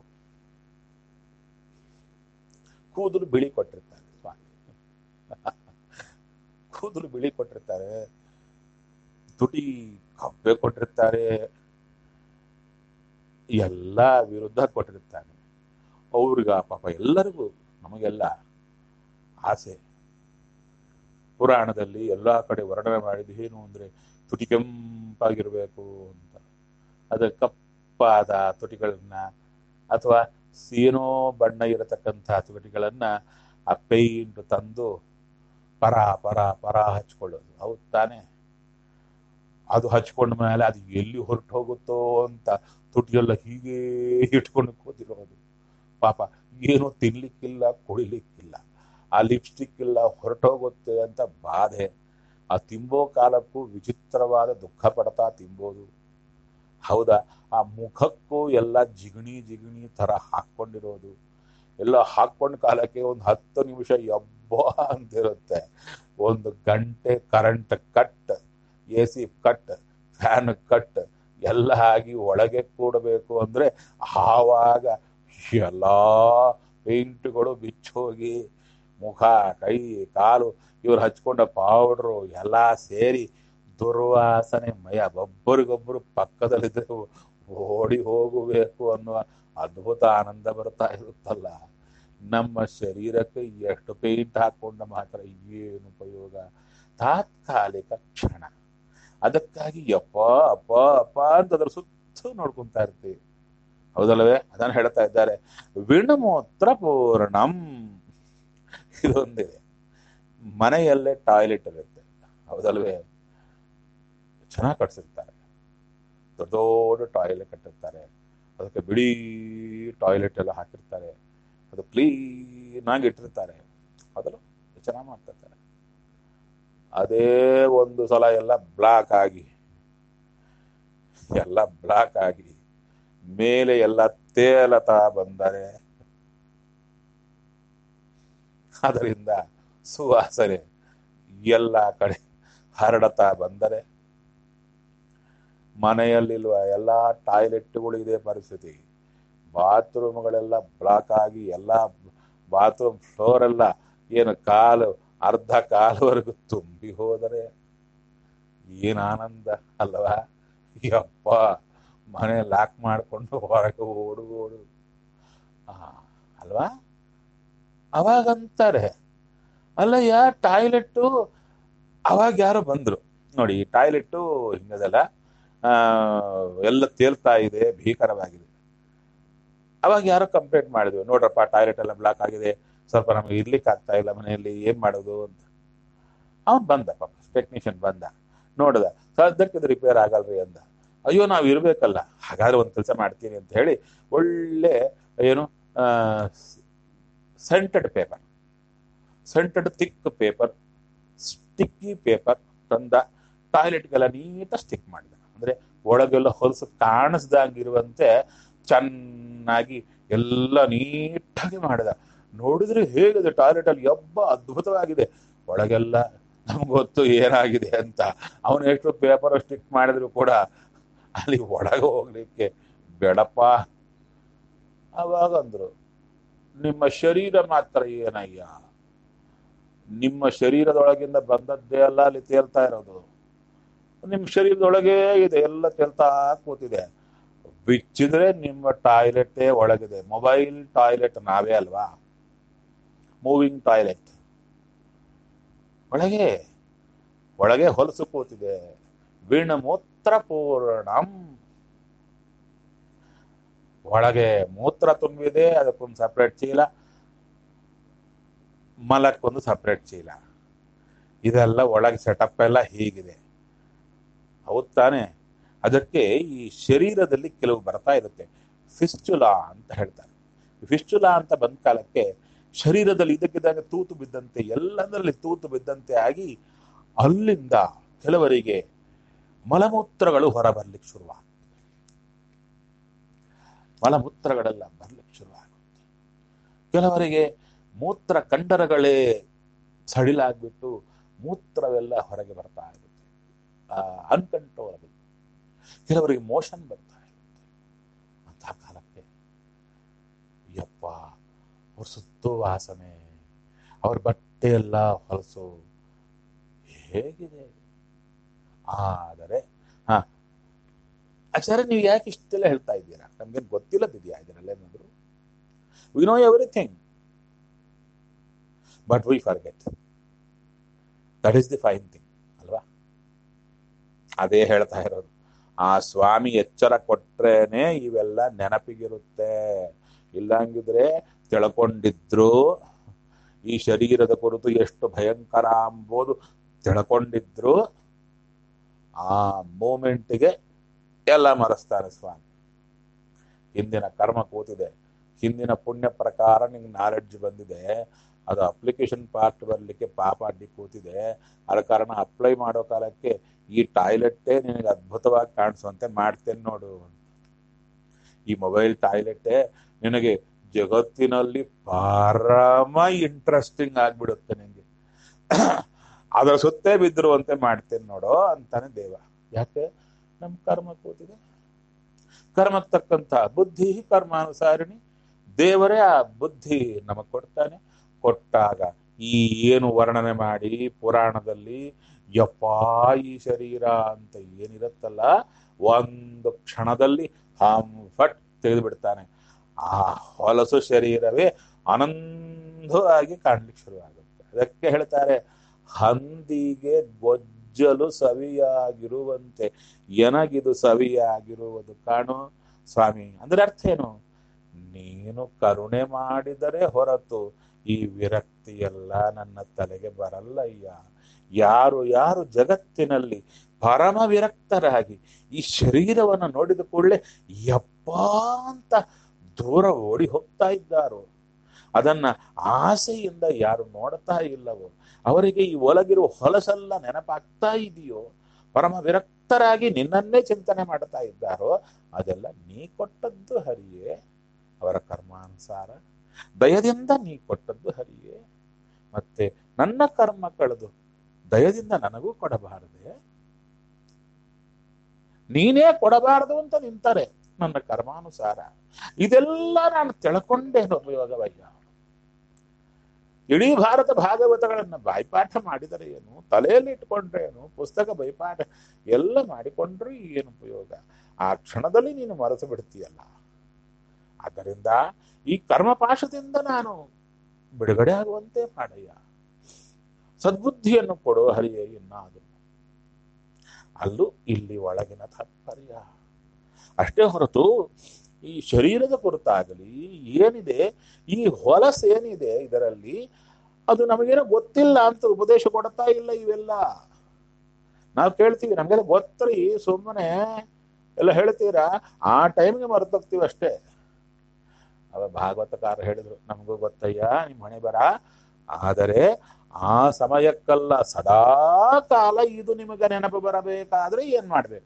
ಕೂದಲು ಬಿಳಿ ಕೊಟ್ಟಿರ್ತಾರೆ ಸ್ವಾಮಿ ಕೂದಲು ಬಿಳಿ ಕೊಟ್ಟಿರ್ತಾರೆ ತುಟಿ ಕಪ್ಪೆ ಕೊಟ್ಟಿರ್ತಾರೆ ಎಲ್ಲ ವಿರುದ್ಧ ಕೊಟ್ಟಿರ್ತಾನೆ ಅವ್ರಿಗ ಪಾಪ ಎಲ್ಲರಿಗೂ ನಮಗೆಲ್ಲ ಆಸೆ ಪುರಾಣದಲ್ಲಿ ಎಲ್ಲಾ ಕಡೆ ವರ್ಣನೆ ಮಾಡಿದ್ದು ಏನು ಅಂದ್ರೆ ತುಟಿ ಕೆಂಪಾಗಿರ್ಬೇಕು ಅಂತ ಅದ ಕಪ್ಪಾದ ತುಟಿಗಳನ್ನ ಅಥವಾ ಏನೋ ಬಣ್ಣ ಇರತಕ್ಕಂಥ ತುಟಿಗಳನ್ನ ಆ ಪೇಂಟ್ ತಂದು ಪರ ಪರ ಪರ ಹಚ್ಕೊಳ್ಳೋದು ಹೌದು ತಾನೆ ಅದು ಹಚ್ಕೊಂಡ ಮೇಲೆ ಅದು ಎಲ್ಲಿ ಹೊರಟು ಹೋಗುತ್ತೋ ಅಂತ ತುಟಿಯೆಲ್ಲ ಹೀಗೆ ಇಟ್ಕೊಂಡು ಕೂತಿರೋದು ಪಾಪ ಏನು ತಿನ್ಲಿಕ್ಕಿಲ್ಲ ಕುಡಿಲಿಕ್ಕಿಲ್ಲ ಆ ಲಿಪ್ಸ್ಟಿಕ್ ಇಲ್ಲ ಹೊರಟೋಗುತ್ತೆ ಅಂತ ಬಾಧೆ ಆ ತಿಂಬೋ ಕಾಲಕ್ಕೂ ವಿಚಿತ್ರವಾದ ದುಃಖ ಪಡ್ತಾ ತಿಂಬೋದು ಹೌದಾ ಆ ಮುಖಕ್ಕೂ ಎಲ್ಲ ಜಿಗಣಿ ಜಿಗಣಿ ತರ ಹಾಕೊಂಡಿರೋದು ಎಲ್ಲ ಹಾಕೊಂಡ ಕಾಲಕ್ಕೆ ಒಂದು ಹತ್ತು ನಿಮಿಷ ಯಬ್ಬ ಅಂತಿರುತ್ತೆ ಒಂದು ಗಂಟೆ current cut A C cut fan cut ಎಲ್ಲ ಆಗಿ ಒಳಗೆ ಕೂಡಬೇಕು ಅಂದ್ರೆ ಆವಾಗ ಎಲ್ಲಾ ಪೇಂಟ್ಗಳು ಬಿಚ್ಚೋಗಿ ಮುಖ ಕೈ ಕಾಲು ಇವ್ರು ಹಚ್ಕೊಂಡ ಪೌಡ್ರು ಎಲ್ಲ ಸೇರಿ ದುರ್ವಾಸನೆ ಮಯ ಒಬ್ಬರಿಗೊಬ್ಬರು ಪಕ್ಕದಲ್ಲಿದ್ದರೆ ಓಡಿ ಹೋಗಬೇಕು ಅನ್ನುವ ಅದ್ಭುತ ಆನಂದ ಬರ್ತಾ ಇರುತ್ತಲ್ಲ ನಮ್ಮ ಶರೀರಕ್ಕೆ ಎಷ್ಟು ಪೇಂಟ್ ಹಾಕೊಂಡ ಮಾತ್ರ ಏನು ಉಪಯೋಗ ತಾತ್ಕಾಲಿಕ ಕ್ಷಣ ಅದಕ್ಕಾಗಿ ಯಪ್ಪ ಅಪ್ಪ ಅಪ್ಪ ಅಂತ ಅದ್ರ ಸುತ್ತ ನೋಡ್ಕೊಂತಾ ಇರ್ತೀವಿ ಹೌದಲ್ಲವೇ ಅದನ್ನು ಹೇಳ್ತಾ ಇದ್ದಾರೆ ವಿಣಮೂತ್ರ ಪೂರ್ಣಂ ಇದೊಂದಿದೆ ಮನೆಯಲ್ಲೇ ಟಾಯ್ಲೆಟ್ ಇರುತ್ತೆ ಹೌದಲ್ವೇ ಚೆನ್ನಾಗಿ ಕಟ್ಸಿರ್ತಾರೆ ದೊಡ್ಡ ದೊಡ್ಡ ಟಾಯ್ಲೆಟ್ ಕಟ್ಟಿರ್ತಾರೆ ಅದಕ್ಕೆ ಬಿಳಿ ಟಾಯ್ಲೆಟ್ ಎಲ್ಲ ಹಾಕಿರ್ತಾರೆ ಅದು ಕ್ಲೀನ್ ಆಗಿ ಇಟ್ಟಿರ್ತಾರೆ ಅದಲ್ಲ ಚೆನ್ನಾಗಿ ಮಾಡ್ತಿರ್ತಾರೆ ಅದೇ ಒಂದು ಸಲ ಎಲ್ಲ ಬ್ಲಾಕ್ ಆಗಿ ಎಲ್ಲ ಬ್ಲಾಕ್ ಆಗಿ ಮೇಲೆ ಎಲ್ಲ ತೇಲತಾ ಬಂದರೆ ಅದರಿಂದ ಸುವಾಸನೆ ಎಲ್ಲ ಕಡೆ ಹರಡತಾ ಬಂದರೆ ಮನೆಯಲ್ಲಿಲ್ವ ಎಲ್ಲ ಟಾಯ್ಲೆಟ್ಗಳು ಇದೇ ಪರಿಸ್ಥಿತಿ ಬಾತ್ರೂಮ್ಗಳೆಲ್ಲ ಬ್ಲಾಕ್ ಆಗಿ ಎಲ್ಲ ಬಾತ್ರೂಮ್ ಫ್ಲೋರ್ ಎಲ್ಲ ಏನು ಕಾಲು ಅರ್ಧ ಕಾಲುವರೆಗೂ ತುಂಬಿ ಹೋದರೆ ಏನ್ ಆನಂದ ಅಲ್ವಾ ಯಪ್ಪ ಮನೆ ಲಾಕ್ ಮಾಡಿಕೊಂಡು ಹೊರಗೆ ಓಡು ಓಡು ಆ ಅಲ್ವಾ ಅವಾಗಂತಾರೆ ಅಲ್ಲಯ್ಯ ಟಾಯ್ಲೆಟ್ಟು ಅವಾಗ ಯಾರೋ ಬಂದ್ರು ನೋಡಿ ಟಾಯ್ಲೆಟ್ಟು ಹಿಂಗದಲ್ಲ ಆ ಎಲ್ಲ ತೇಲ್ತಾ ಇದೆ ಭೀಕರವಾಗಿದೆ ಅವಾಗ ಯಾರೋ ಕಂಪ್ಲೇಂಟ್ ಮಾಡಿದ್ವಿ ನೋಡ್ರಪ್ಪ ಟಾಯ್ಲೆಟ್ ಎಲ್ಲ ಬ್ಲಾಕ್ ಆಗಿದೆ ಸ್ವಲ್ಪ ನಮಗೆ ಇರ್ಲಿಕ್ಕೆ ಆಗ್ತಾ ಇಲ್ಲ ಮನೆಯಲ್ಲಿ ಏನ್ ಮಾಡೋದು ಅಂತ ಅವನ್ ಬಂದ ಪಾಪ ಟೆಕ್ನಿಷಿಯನ್ ಬಂದ ನೋಡ್ದ ಸದ್ಯಕ್ಕೆ ಇದು ರಿಪೇರ್ ಆಗಲ್ರಿ ಅಂದ ಅಯ್ಯೋ ನಾವ್ ಇರ್ಬೇಕಲ್ಲ ಹಾಗಾದ್ರೆ ಒಂದ್ ಕೆಲಸ ಮಾಡ್ತೀನಿ ಅಂತ ಹೇಳಿ ಒಳ್ಳೆ ಏನು scented paper scented thick paper sticky paper ತಂದ ಟಾಯ್ಲೆಟ್ಗೆಲ್ಲ ನೀಟಾಗಿ ಸ್ಟಿಕ್ ಮಾಡಿದ ಅಂದ್ರೆ ಒಳಗೆಲ್ಲ ಹೊಲಸು ಕಾಣಿಸ್ದಂಗಿರುವಂತೆ ಚೆನ್ನಾಗಿ ಎಲ್ಲ ನೀಟಾಗಿ ಮಾಡಿದ ನೋಡಿದ್ರೆ ಹೇಗಿದೆ ಟಾಯ್ಲೆಟ್ ಅಲ್ಲಿ ಯಬ್ಬ ಅದ್ಭುತವಾಗಿದೆ ಒಳಗೆಲ್ಲ ನಮ್ಗೆ ಗೊತ್ತು ಏನಾಗಿದೆ ಅಂತ ಅವನು ಎಷ್ಟು ಪೇಪರ್ ಸ್ಟಿಕ್ ಮಾಡಿದ್ರು ಕೂಡ ಅಲ್ಲಿ ಒಳಗೆ ಹೋಗ್ಲಿಕ್ಕೆ ಬೇಡಪ್ಪ ಅವಾಗ ಅಂದ್ರು ನಿಮ್ಮ ಶರೀರ ಮಾತ್ರ ಏನಯ್ಯ ನಿಮ್ಮ ಶರೀರದೊಳಗಿಂದ ಬಂದದ್ದೇ ಅಲ್ಲ ಅಲ್ಲಿ ತೇಲ್ತಾ ಇರೋದು ನಿಮ್ಮ ಶರೀರದೊಳಗೇ ಇದೆ ಎಲ್ಲ ತೇಲ್ತಾ ಕೂತಿದೆ ಬಿಚ್ಚಿದ್ರೆ ನಿಮ್ಮ ಟಾಯ್ಲೆಟೇ ಒಳಗಿದೆ ಮೊಬೈಲ್ ಟಾಯ್ಲೆಟ್ ನಾವೇ ಅಲ್ವಾ ಮೂವಿಂಗ್ ಟಾಯ್ಲೆಟ್ ಒಳಗೆ ಒಳಗೆ ಹೊಲಸು ಕೂತಿದೆ ವೀಣ ಮೂತ್ರ ಪೂರ್ಣಂ ಒಳಗೆ ಮೂತ್ರ ತುಂಬಿದೆ ಅದಕ್ಕೊಂದು ಸಪ್ರೇಟ್ ಚೀಲ ಮಲಕ್ಕೊಂದು ಸಪ್ರೇಟ್ ಚೀಲ ಇದೆಲ್ಲ ಒಳಗೆ ಸೆಟಪ್ ಎಲ್ಲ ಹೀಗಿದೆ ಹೌದ್ ತಾನೆ ಅದಕ್ಕೆ ಈ ಶರೀರದಲ್ಲಿ ಕೆಲವು ಬರ್ತಾ ಇರುತ್ತೆ ಫಿಸ್ಚುಲಾ ಅಂತ ಹೇಳ್ತಾರೆ ಫಿಸ್ಚುಲಾ ಅಂತ ಬಂದ ಕಾಲಕ್ಕೆ ಶರೀರದಲ್ಲಿ ಇದಕ್ಕಿದ್ದಾಗ ತೂತು ಬಿದ್ದಂತೆ ಎಲ್ಲದರಲ್ಲಿ ತೂತು ಬಿದ್ದಂತೆ ಆಗಿ ಅಲ್ಲಿಂದ ಕೆಲವರಿಗೆ ಮಲಮೂತ್ರಗಳು ಹೊರ ಬರ್ಲಿಕ್ಕೆ ಶುರುವಾಗ್ತದೆ ಮಲಮೂತ್ರಗಳೆಲ್ಲ ಬರ್ಲಿಕ್ಕೆ ಶುರುವಾಗುತ್ತೆ ಕೆಲವರಿಗೆ ಮೂತ್ರ ಕಂಡರಗಳೇ ಸಡಿಲಾಗ್ಬಿಟ್ಟು ಮೂತ್ರವೆಲ್ಲ ಹೊರಗೆ ಬರ್ತಾ ಇರುತ್ತೆ ಅನ್ಕಂಟ್ರೋಲಬಲ್ ಕೆಲವರಿಗೆ ಮೋಷನ್ ಬರ್ತಾ ಇರುತ್ತೆ ಅಂತ ಕಾಲಕ್ಕೆ ಯಪ್ಪ ಅವ್ರ ಸುತ್ತು ವಾಸನೆ ಅವ್ರ ಬಟ್ಟೆ ಎಲ್ಲ ಹೊಲಸು ಹೇಗಿದೆ ಆದರೆ ಹಾ ಆಚಾರ್ಯ ನೀವು ಯಾಕೆ ಇಷ್ಟೆಲ್ಲ ಹೇಳ್ತಾ ಇದ್ದೀರಾ ನಮ್ಗೆ ಗೊತ್ತಿಲ್ಲದಿದೆಯಾ ಇದನ್ನೆಲ್ಲ ಏನಾದ್ರು we know everything but we forget that is the fine thing ಅಲ್ವಾ ಅದೇ ಹೇಳ್ತಾ ಇರೋದು ಆ ಸ್ವಾಮಿ ಎಚ್ಚರ ಕೊಟ್ರೇನೆ ಇವೆಲ್ಲ ನೆನಪಿಗಿರುತ್ತೆ ಇಲ್ಲಂಗಿದ್ರೆ ತಿಳ್ಕೊಂಡಿದ್ರು ಈ ಶರೀರದ ಕುರಿತು ಎಷ್ಟು ಭಯಂಕರ ಅಂಬೋದು ತಿಳ್ಕೊಂಡಿದ್ರು ಆ ಮೂಮೆಂಟ್ಗೆ ಎಲ್ಲ ಮರೆಸ್ತಾನೆ ಸ್ವಾಮಿ ಹಿಂದಿನ ಕರ್ಮ ಕೂತಿದೆ ಹಿಂದಿನ ಪುಣ್ಯ ಪ್ರಕಾರ ನಿಂಗೆ ನಾಲೆಡ್ಜ್ ಬಂದಿದೆ ಅದು ಅಪ್ಲಿಕೇಶನ್ ಪಾರ್ಟ್ ಬರ್ಲಿಕ್ಕೆ ಪಾಪ ಅಡ್ಡಿ ಕೂತಿದೆ ಅದ ಕಾರಣ ಅಪ್ಲೈ ಮಾಡೋ ಕಾಲಕ್ಕೆ ಈ ಟಾಯ್ಲೆಟ್ಟೇ ನಿನಗೆ ಅದ್ಭುತವಾಗಿ ಕಾಣಿಸುವಂತೆ ಮಾಡ್ತೇನೆ ನೋಡು ಈ ಮೊಬೈಲ್ ಟಾಯ್ಲೆಟ್ಟೇ ನಿನಗೆ ಜಗತ್ತಿನಲ್ಲಿ ಪರಮ ಇಂಟ್ರೆಸ್ಟಿಂಗ್ ಆಗ್ಬಿಡುತ್ತೆ ನಿನಗೆ ಅದರ ಸುತ್ತೇ ಬಿದ್ದಿರುವಂತೆ ಮಾಡ್ತೇನೆ ನೋಡೋ ಅಂತಾನೆ ದೇವ ಯಾಕೆ ನಮ್ ಕರ್ಮ ಕೂತಿದೆ ಕರ್ಮಕ್ಕೆ ತಕ್ಕಂತ ಬುದ್ಧಿ ಕರ್ಮಾನುಸಾರಿಣಿ ದೇವರೇ ಆ ಬುದ್ಧಿ ನಮಗ್ ಕೊಡ್ತಾನೆ ಕೊಟ್ಟಾಗ ಈ ಏನು ವರ್ಣನೆ ಮಾಡಿ ಪುರಾಣದಲ್ಲಿ ಯಪ್ಪ ಈ ಶರೀರ ಅಂತ ಏನಿರುತ್ತಲ್ಲ ಒಂದು ಕ್ಷಣದಲ್ಲಿ ಹಮ್ ಫಟ್ ತೆಗೆದು ಬಿಡ್ತಾನೆ ಆ ಹೊಲಸು ಶರೀರವೇ ಆನಂದವಾಗಿ ಕಾಣ್ಲಿಕ್ಕೆ ಶುರುವಾಗುತ್ತೆ ಅದಕ್ಕೆ ಹೇಳ್ತಾರೆ ಹಂದಿಗೆ ಗೊಜ್ಜಲು ಸವಿಯಾಗಿರುವಂತೆ ಎನಗಿದು ಸವಿಯಾಗಿರುವುದು ಕಾಣು ಸ್ವಾಮಿ ಅಂದ್ರೆ ಅರ್ಥ ಏನು ನೀನು ಕರುಣೆ ಮಾಡಿದರೆ ಹೊರತು ಈ ವಿರಕ್ತಿ ಎಲ್ಲ ನನ್ನ ತಲೆಗೆ ಬರಲ್ಲಯ್ಯ ಯಾರು ಯಾರು ಜಗತ್ತಿನಲ್ಲಿ ಪರಮ ವಿರಕ್ತರಾಗಿ ಈ ಶರೀರವನ್ನು ನೋಡಿದ ಕೂಡಲೇ ಯಪ್ಪ ಅಂತ ದೂರ ಓಡಿ ಹೋಗ್ತಾ ಇದ್ದಾರೋ ಅದನ್ನ ಆಸೆಯಿಂದ ಯಾರು ನೋಡ್ತಾ ಇಲ್ಲವೋ ಅವರಿಗೆ ಈ ಒಳಗಿರುವ ಹೊಲಸೆಲ್ಲ ನೆನಪಾಗ್ತಾ ಇದೆಯೋ ಪರಮ ವಿರಕ್ತರಾಗಿ ನಿನ್ನನ್ನೇ ಚಿಂತನೆ ಮಾಡ್ತಾ ಇದ್ದಾರೋ ಅದೆಲ್ಲ ನೀ ಕೊಟ್ಟದ್ದು ಹರಿಯೇ ಅವರ ಕರ್ಮಾನುಸಾರ ದಯದಿಂದ ನೀ ಕೊಟ್ಟದ್ದು ಹರಿಯೇ ಮತ್ತೆ ನನ್ನ ಕರ್ಮ ಕಳೆದು ದಯದಿಂದ ನನಗೂ ಕೊಡಬಾರದೆ ನೀನೇ ಕೊಡಬಾರದು ಅಂತ ನಿಂತಾರೆ ನನ್ನ ಕರ್ಮಾನುಸಾರ ಇದೆಲ್ಲ ನಾನು ತಿಳ್ಕೊಂಡೇನು ಉಪಯೋಗವಯ್ಯ ಇಡೀ ಭಾರತ ಭಾಗವತಗಳನ್ನ ಬಾಯ್ಪಾಠ ಮಾಡಿದರೆ ಏನು ತಲೆಯಲ್ಲಿ ಇಟ್ಕೊಂಡ್ರೆ ಏನು ಪುಸ್ತಕ ಬೈಪಾಠ ಎಲ್ಲ ಮಾಡಿಕೊಂಡ್ರೂ ಏನು ಉಪಯೋಗ ಆ ಕ್ಷಣದಲ್ಲಿ ನೀನು ಮರೆತು ಬಿಡ್ತೀಯಲ್ಲ ಅದ ಆದ್ದರಿಂದ ಈ ಕರ್ಮಪಾಶದಿಂದ ನಾನು ಬಿಡುಗಡೆ ಆಗುವಂತೆ ಮಾಡಯ್ಯ ಸದ್ಬುದ್ಧಿಯನ್ನು ಕೊಡು ಹರಿಯೇ ಇನ್ನಾದರೂ ಅಲ್ಲೂ ಇಲ್ಲಿ ಒಳಗಿನ ತಾತ್ಪರ್ಯ ಅಷ್ಟೇ ಹೊರತು ಈ ಶರೀರದ ಕುರಿತಾಗಲಿ ಏನಿದೆ ಈ ಹೊಲಸೇನಿದೆ ಇದರಲ್ಲಿ ಅದು ನಮಗೇನೋ ಗೊತ್ತಿಲ್ಲ ಅಂತ ಉಪದೇಶ ಕೊಡ್ತಾ ಇಲ್ಲ ಇವೆಲ್ಲ ನಾವು ಕೇಳ್ತೀವಿ ನಮಗೆಲ್ಲ ಗೊತ್ತರಿ ಸುಮ್ಮನೆ ಎಲ್ಲ ಹೇಳ್ತೀರಾ ಆ ಟೈಮ್ಗೆ ಮರೆತೋಗ್ತೀವಿ ಅಷ್ಟೇ ಅವ ಭಾಗವತಕಾರ ಹೇಳಿದ್ರು ನಮಗೂ ಗೊತ್ತಯ್ಯ ನಿಮ್ಮ ಹಣೆ ಬರ ಆದರೆ ಆ ಸಮಯಕ್ಕಲ್ಲ ಸದಾ ಕಾಲ ಇದು ನಿಮಗೆ ನೆನಪು ಬರಬೇಕಾದ್ರೆ ಏನ್ ಮಾಡ್ಬೇಕು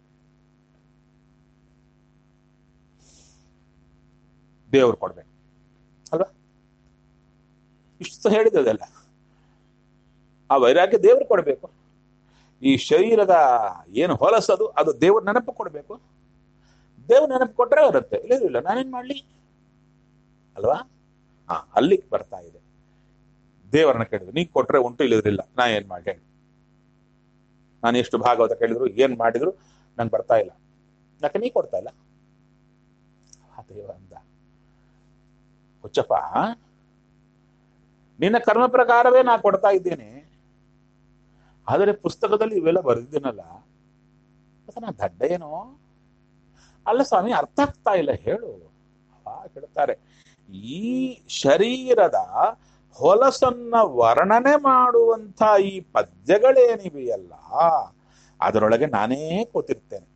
ದೇವ್ರು ಕೊಡ್ಬೇಕು ಅಲ್ವಾ ಇಷ್ಟು ಹೇಳಿದದಲ್ಲ ಆ ವೈರಾಗ್ಯ ದೇವ್ರು ಕೊಡ್ಬೇಕು ಈ ಶರೀರದ ಏನು ಹೊಲಸದು ಅದು ದೇವ್ರ ನೆನಪು ಕೊಡ್ಬೇಕು ದೇವ್ರ ನೆನಪು ಕೊಟ್ರೆ ಬರುತ್ತೆ ಇಲ್ಲ ಇಲ್ಲ ನಾನೇನ್ ಮಾಡ್ಲಿ ಅಲ್ವಾ ಹಾ ಅಲ್ಲಿಗೆ ಬರ್ತಾ ಇದೆ ದೇವರನ್ನ ಕೇಳಿದ್ರು ನೀ ಕೊಟ್ರೆ ಉಂಟು ಇಲ್ಲದ್ರಿಲ್ಲ ನಾ ಏನ್ ಮಾಡಿ ಹೇಳಿ ನಾನು ಎಷ್ಟು ಭಾಗವತ ಕೇಳಿದ್ರು ಏನ್ ಮಾಡಿದ್ರು ನಂಗೆ ಬರ್ತಾ ಇಲ್ಲ ಯಾಕೆ ನೀ ಕೊಡ್ತಾ ಇಲ್ಲ ಆ ದೇವ ಅಂದ ಹುಚ್ಚಪ್ಪ ನಿನ್ನ ಕರ್ಮ ಪ್ರಕಾರವೇ ನಾ ಕೊಡ್ತಾ ಇದ್ದೇನೆ ಆದರೆ ಪುಸ್ತಕದಲ್ಲಿ ಇವೆಲ್ಲ ಬರೆದಿದ್ದೀನಲ್ಲ ಮತ್ತೆ ನಾ ದಡ್ಡ ಏನೋ ಅಲ್ಲ ಸ್ವಾಮಿ ಅರ್ಥ ಆಗ್ತಾ ಇಲ್ಲ ಹೇಳು ಆ ಹೇಳ್ತಾರೆ ಈ ಶರೀರದ ಹೊಲಸನ್ನ ವರ್ಣನೆ ಮಾಡುವಂತ ಈ ಪದ್ಯಗಳೇನಿವೆಯಲ್ಲ ಅದರೊಳಗೆ ನಾನೇ ಕೂತಿರ್ತೇನೆ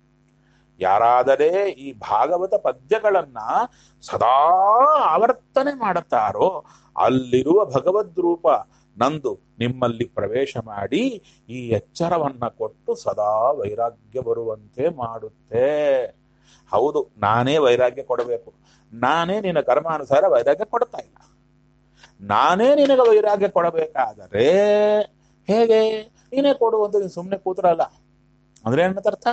ಯಾರಾದರೆ ಈ ಭಾಗವತ ಪದ್ಯಗಳನ್ನ ಸದಾ ಆವರ್ತನೆ ಮಾಡುತ್ತಾರೋ ಅಲ್ಲಿರುವ ಭಗವದ್ ರೂಪ ನಂದು ನಿಮ್ಮಲ್ಲಿ ಪ್ರವೇಶ ಮಾಡಿ ಈ ಎಚ್ಚರವನ್ನ ಕೊಟ್ಟು ಸದಾ ವೈರಾಗ್ಯ ಬರುವಂತೆ ಮಾಡುತ್ತೆ ಹೌದು ನಾನೇ ವೈರಾಗ್ಯ ಕೊಡಬೇಕು ನಾನೇ ನಿನ್ನ ಕರ್ಮಾನುಸಾರ ವೈರಾಗ್ಯ ಕೊಡ್ತಾ ಇಲ್ಲ ನಾನೇ ನಿನಗೆ ವೈರಾಗ್ಯ ಕೊಡಬೇಕಾದರೆ ಹೇಗೆ ನೀನೇ ಕೊಡುವಂತ ನೀನು ಸುಮ್ಮನೆ ಕೂತ್ರಲ್ಲ ಅಂದ್ರೆ ಏನಂತ ಅರ್ಥ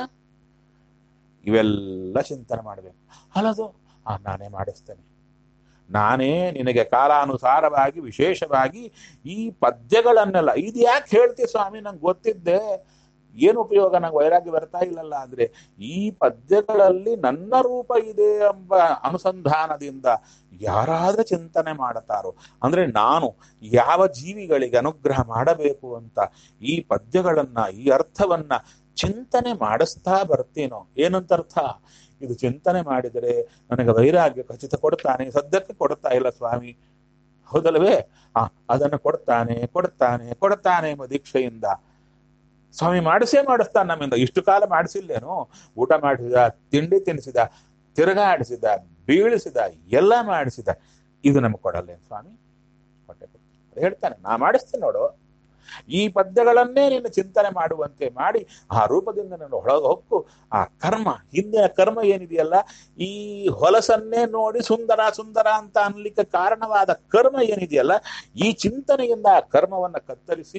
ಇವೆಲ್ಲ ಚಿಂತನೆ ಮಾಡಬೇಕು ಅಲ್ಲದು ಆ ನಾನೇ ಮಾಡಿಸ್ತೇನೆ ನಾನೇ ನಿನಗೆ ಕಾಲಾನುಸಾರವಾಗಿ ವಿಶೇಷವಾಗಿ ಈ ಪದ್ಯಗಳನ್ನೆಲ್ಲ ಇದು ಯಾಕೆ ಹೇಳ್ತೀವಿ ಸ್ವಾಮಿ ನಂಗೆ ಗೊತ್ತಿದ್ದೆ ಏನು ಉಪಯೋಗ ನಂಗೆ ವೈರಾಗ್ಯ ಬರ್ತಾ ಇಲ್ಲಲ್ಲ ಅಂದ್ರೆ ಈ ಪದ್ಯಗಳಲ್ಲಿ ನನ್ನ ರೂಪ ಇದೆ ಎಂಬ ಅನುಸಂಧಾನದಿಂದ ಯಾರಾದ್ರೆ ಚಿಂತನೆ ಮಾಡುತ್ತಾರೋ ಅಂದ್ರೆ ನಾನು ಯಾವ ಜೀವಿಗಳಿಗೆ ಅನುಗ್ರಹ ಮಾಡಬೇಕು ಅಂತ ಈ ಪದ್ಯಗಳನ್ನ ಈ ಅರ್ಥವನ್ನ ಚಿಂತನೆ ಮಾಡಿಸ್ತಾ ಬರ್ತೀನೋ ಏನಂತ ಅರ್ಥ ಇದು ಚಿಂತನೆ ಮಾಡಿದರೆ ನನಗೆ ವೈರಾಗ್ಯ ಖಚಿತ ಕೊಡ್ತಾನೆ ಸದ್ಯಕ್ಕೆ ಕೊಡ್ತಾ ಇಲ್ಲ ಸ್ವಾಮಿ ಹೌದಲ್ವೇ ಆ ಅದನ್ನು ಕೊಡ್ತಾನೆ ಕೊಡ್ತಾನೆ ಕೊಡ್ತಾನೆ ಎಂಬ ದೀಕ್ಷೆಯಿಂದ ಸ್ವಾಮಿ ಮಾಡಿಸೇ ಮಾಡಿಸ್ತಾನೆ ನಮ್ಮಿಂದ ಇಷ್ಟು ಕಾಲ ಮಾಡಿಸಿಲ್ಲೇನು ಊಟ ಮಾಡಿಸಿದ ತಿಂಡಿ ತಿನ್ನಿಸಿದ ತಿರುಗಾಡಿಸಿದ ಬೀಳಿಸಿದ ಎಲ್ಲ ಮಾಡಿಸಿದ ಇದು ನಮಗೆ ಕೊಡಲ್ಲೇನು ಸ್ವಾಮಿ ಕೊಟ್ಟೆ ಕೊಡ್ತಾನೆ ಹೇಳ್ತಾನೆ ನಾ ಮಾಡಿಸ್ತೀನಿ ನೋಡು ಈ ಪದ್ಯಗಳನ್ನೇ ನೀನು ಚಿಂತನೆ ಮಾಡುವಂತೆ ಮಾಡಿ ಆ ರೂಪದಿಂದ ನಾನು ಒಳಗೆ ಹೊಕ್ಕು ಆ ಕರ್ಮ ಹಿಂದಿನ ಕರ್ಮ ಏನಿದೆಯಲ್ಲ ಈ ಹೊಲಸನ್ನೇ ನೋಡಿ ಸುಂದರ ಸುಂದರ ಅಂತ ಅನ್ಲಿಕ್ಕೆ ಕಾರಣವಾದ ಕರ್ಮ ಏನಿದೆಯಲ್ಲ ಈ ಚಿಂತನೆಯಿಂದ ಆ ಕರ್ಮವನ್ನ ಕತ್ತರಿಸಿ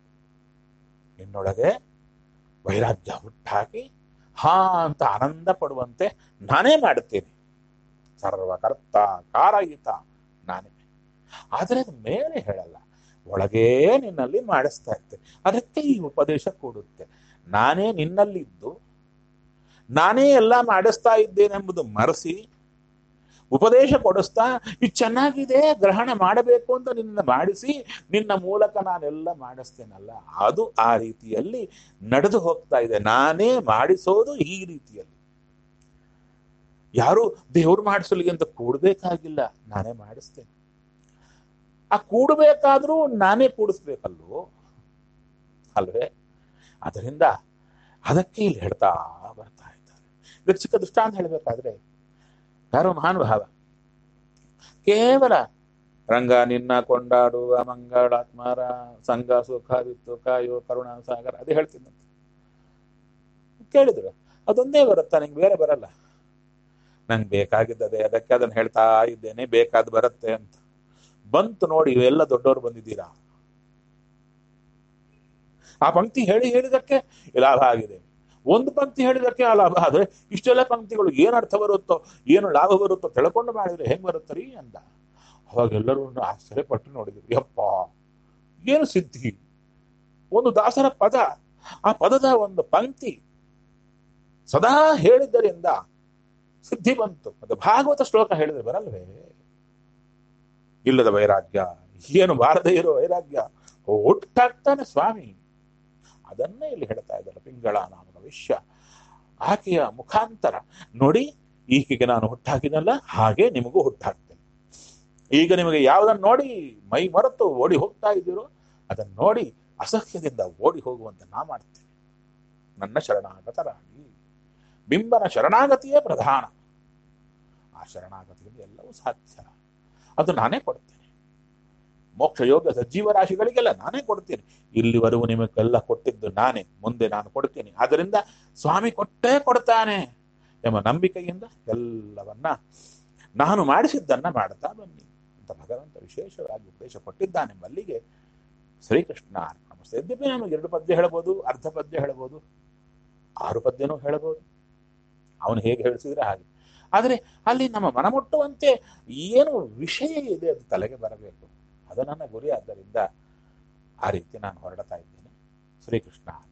ನಿನ್ನೊಳಗೆ ವೈರಾಗ್ಯ ಹುಟ್ಟಾಕಿ ಹಾ ಅಂತ ಆನಂದ ಪಡುವಂತೆ ನಾನೇ ಮಾಡುತ್ತೇನೆ ಸರ್ವಕರ್ತ ಕಾರಯಿತ ನಾನೇ ಆದರೆ ಅದು ಮೇಲೆ ಹೇಳಲ್ಲ ಒಳಗೇ ನಿನ್ನಲ್ಲಿ ಮಾಡಿಸ್ತಾ ಇರ್ತೆ ಅದಕ್ಕೆ ಈ ಉಪದೇಶ ಕೊಡುತ್ತೆ ನಾನೇ ನಿನ್ನಲ್ಲಿದ್ದು ನಾನೇ ಎಲ್ಲ ಮಾಡಿಸ್ತಾ ಇದ್ದೇನೆಂಬುದು ಮರೆಸಿ ಉಪದೇಶ ಕೊಡಿಸ್ತಾ ಇದು ಚೆನ್ನಾಗಿದೆ ಗ್ರಹಣ ಮಾಡಬೇಕು ಅಂತ ನಿನ್ನ ಮಾಡಿಸಿ ನಿನ್ನ ಮೂಲಕ ನಾನೆಲ್ಲ ಮಾಡಿಸ್ತೇನಲ್ಲ ಅದು ಆ ರೀತಿಯಲ್ಲಿ ನಡೆದು ಹೋಗ್ತಾ ಇದೆ ನಾನೇ ಮಾಡಿಸೋದು ಈ ರೀತಿಯಲ್ಲಿ ಯಾರು ದೇವ್ರು ಮಾಡಿಸಲಿ ಅಂತ ಕೂಡ್ಬೇಕಾಗಿಲ್ಲ ನಾನೇ ಮಾಡಿಸ್ತೇನೆ ಆ ಕೂಡಬೇಕಾದ್ರೂ ನಾನೇ ಕೂಡಿಸ್ಬೇಕಲ್ವೋ ಅಲ್ವೇ ಅದರಿಂದ ಅದಕ್ಕೆ ಇಲ್ಲಿ ಹೇಳ್ತಾ ಬರ್ತಾ ಇದ್ದಾರೆ ಇದಕ್ಕೆ ಚಿಕ್ಕ ದೃಷ್ಟಾಂತ ಹೇಳಬೇಕಾದ್ರೆ ಯಾರೋ ಮಹಾನುಭಾವ ಕೇವಲ ರಂಗ ನಿನ್ನ ಕೊಂಡಾಡುವ ಮಂಗಳಾತ್ಮರ ಸಂಘ ಸುಖ ವಿತ್ತು ಕಾಯೋ ಕರುಣಾ ಸಾಗರ ಅದೇ ಹೇಳ್ತೀನಿ ಕೇಳಿದ್ರು ಅದೊಂದೇ ಬರುತ್ತಾ ನಿಂಗೆ ಬೇರೆ ಬರಲ್ಲ ನಂಗೆ ಬೇಕಾಗಿದ್ದದೆ ಅದಕ್ಕೆ ಅದನ್ನ ಹೇಳ್ತಾ ಇದ್ದೇನೆ ಬೇಕಾದ್ ಬರುತ್ತೆ ಅಂತ ಬಂತು ನೋಡಿ ಇವೆಲ್ಲ ದೊಡ್ಡವರು ಬಂದಿದ್ದೀರಾ ಆ ಪಂಕ್ತಿ ಹೇಳಿ ಹೇಳಿದಕ್ಕೆ ಲಾಭ ಆಗಿದೆ ಒಂದು ಪಂಕ್ತಿ ಹೇಳಿದಕ್ಕೆ ಆ ಲಾಭ ಆದ್ರೆ ಇಷ್ಟೆಲ್ಲ ಪಂಕ್ತಿಗಳು ಏನ್ ಅರ್ಥ ಬರುತ್ತೋ ಏನು ಲಾಭ ಬರುತ್ತೋ ತಿಳ್ಕೊಂಡು ಮಾಡಿದ್ರೆ ಹೆಂಗ್ ಬರುತ್ತರಿ ಅಂದ ಅವಾಗ ಎಲ್ಲರೂ ಆಶ್ಚರ್ಯಪಟ್ಟು ನೋಡಿದ್ರು ಯಪ್ಪ ಏನು ಸಿದ್ಧಿ ಒಂದು ದಾಸರ ಪದ ಆ ಪದದ ಒಂದು ಪಂಕ್ತಿ ಸದಾ ಹೇಳಿದ್ದರಿಂದ ಸಿದ್ಧಿ ಬಂತು ಮತ್ತೆ ಭಾಗವತ ಶ್ಲೋಕ ಹೇಳಿದ್ರೆ ಬರಲ್ವೇ ಇಲ್ಲದ ವೈರಾಗ್ಯ ಏನು ಬಾರದೇ ಇರೋ ವೈರಾಗ್ಯ ಹುಟ್ಟಾಗ್ತಾನೆ ಸ್ವಾಮಿ ಅದನ್ನೇ ಇಲ್ಲಿ ಹೇಳ್ತಾ ಇದ್ದಾರೆ ಪಿಂಗಳ ನಾಮಕ ವಿಶ್ಯ ಆಕೆಯ ಮುಖಾಂತರ ನೋಡಿ ಈಕೆಗೆ ನಾನು ಹುಟ್ಟಾಕಿದಲ್ಲ ಹಾಗೆ ನಿಮಗೂ ಹುಟ್ಟಾಕ್ತೇನೆ ಈಗ ನಿಮಗೆ ಯಾವುದನ್ನು ನೋಡಿ ಮೈ ಮರೆತು ಓಡಿ ಹೋಗ್ತಾ ಇದ್ದೀರೋ ಅದನ್ನು ನೋಡಿ ಅಸಹ್ಯದಿಂದ ಓಡಿ ಹೋಗುವಂತೆ ನಾ ಮಾಡ್ತೇನೆ ನನ್ನ ಶರಣಾಗತರಾಗಿ ಬಿಂಬನ ಶರಣಾಗತಿಯೇ ಪ್ರಧಾನ ಆ ಶರಣಾಗತಿಯಲ್ಲಿ ಎಲ್ಲವೂ ಸಾಧ್ಯ ಅದು ನಾನೇ ಕೊಡ್ತೇನೆ ಮೋಕ್ಷ ಯೋಗ ಸಜೀವ ರಾಶಿಗಳಿಗೆಲ್ಲ ನಾನೇ ಕೊಡ್ತೀನಿ ಇಲ್ಲಿವರೆಗೂ ನಿಮಗೆಲ್ಲ ಕೊಟ್ಟಿದ್ದು ನಾನೇ ಮುಂದೆ ನಾನು ಕೊಡ್ತೀನಿ ಆದ್ದರಿಂದ ಸ್ವಾಮಿ ಕೊಟ್ಟೇ ಕೊಡ್ತಾನೆ ಎಂಬ ನಂಬಿಕೆಯಿಂದ ಎಲ್ಲವನ್ನ ನಾನು ಮಾಡಿಸಿದ್ದನ್ನ ಮಾಡ್ತಾ ಬನ್ನಿ ಅಂತ ಭಗವಂತ ವಿಶೇಷವಾಗಿ ಉಪದೇಶ ಕೊಟ್ಟಿದ್ದಾನೆ ಮಲ್ಲಿಗೆ ಶ್ರೀಕೃಷ್ಣ ನಮಸ್ತೆ ಯದ್ಯಪಿ ನಾನು ಎರಡು ಪದ್ಯ ಹೇಳ್ಬೋದು ಅರ್ಧ ಪದ್ಯ ಹೇಳ್ಬೋದು ಆರು ಪದ್ಯನೂ ಹೇಳ್ಬೋದು ಅವನು ಹೇಗೆ ಹೇಳಿಸಿದ್ರೆ ಹಾಗೆ ಆದರೆ ಅಲ್ಲಿ ನಮ್ಮ ಮನಮುಟ್ಟುವಂತೆ ಏನು ವಿಷಯ ಇದೆ ಅದು ತಲೆಗೆ ಬರಬೇಕು ಅದು ನನ್ನ ಗುರಿ ಆದ್ದರಿಂದ ಆ ರೀತಿ ನಾನು ಹೊರಡ್ತಾ ಇದ್ದೇನೆ ಶ್ರೀಕೃಷ್ಣ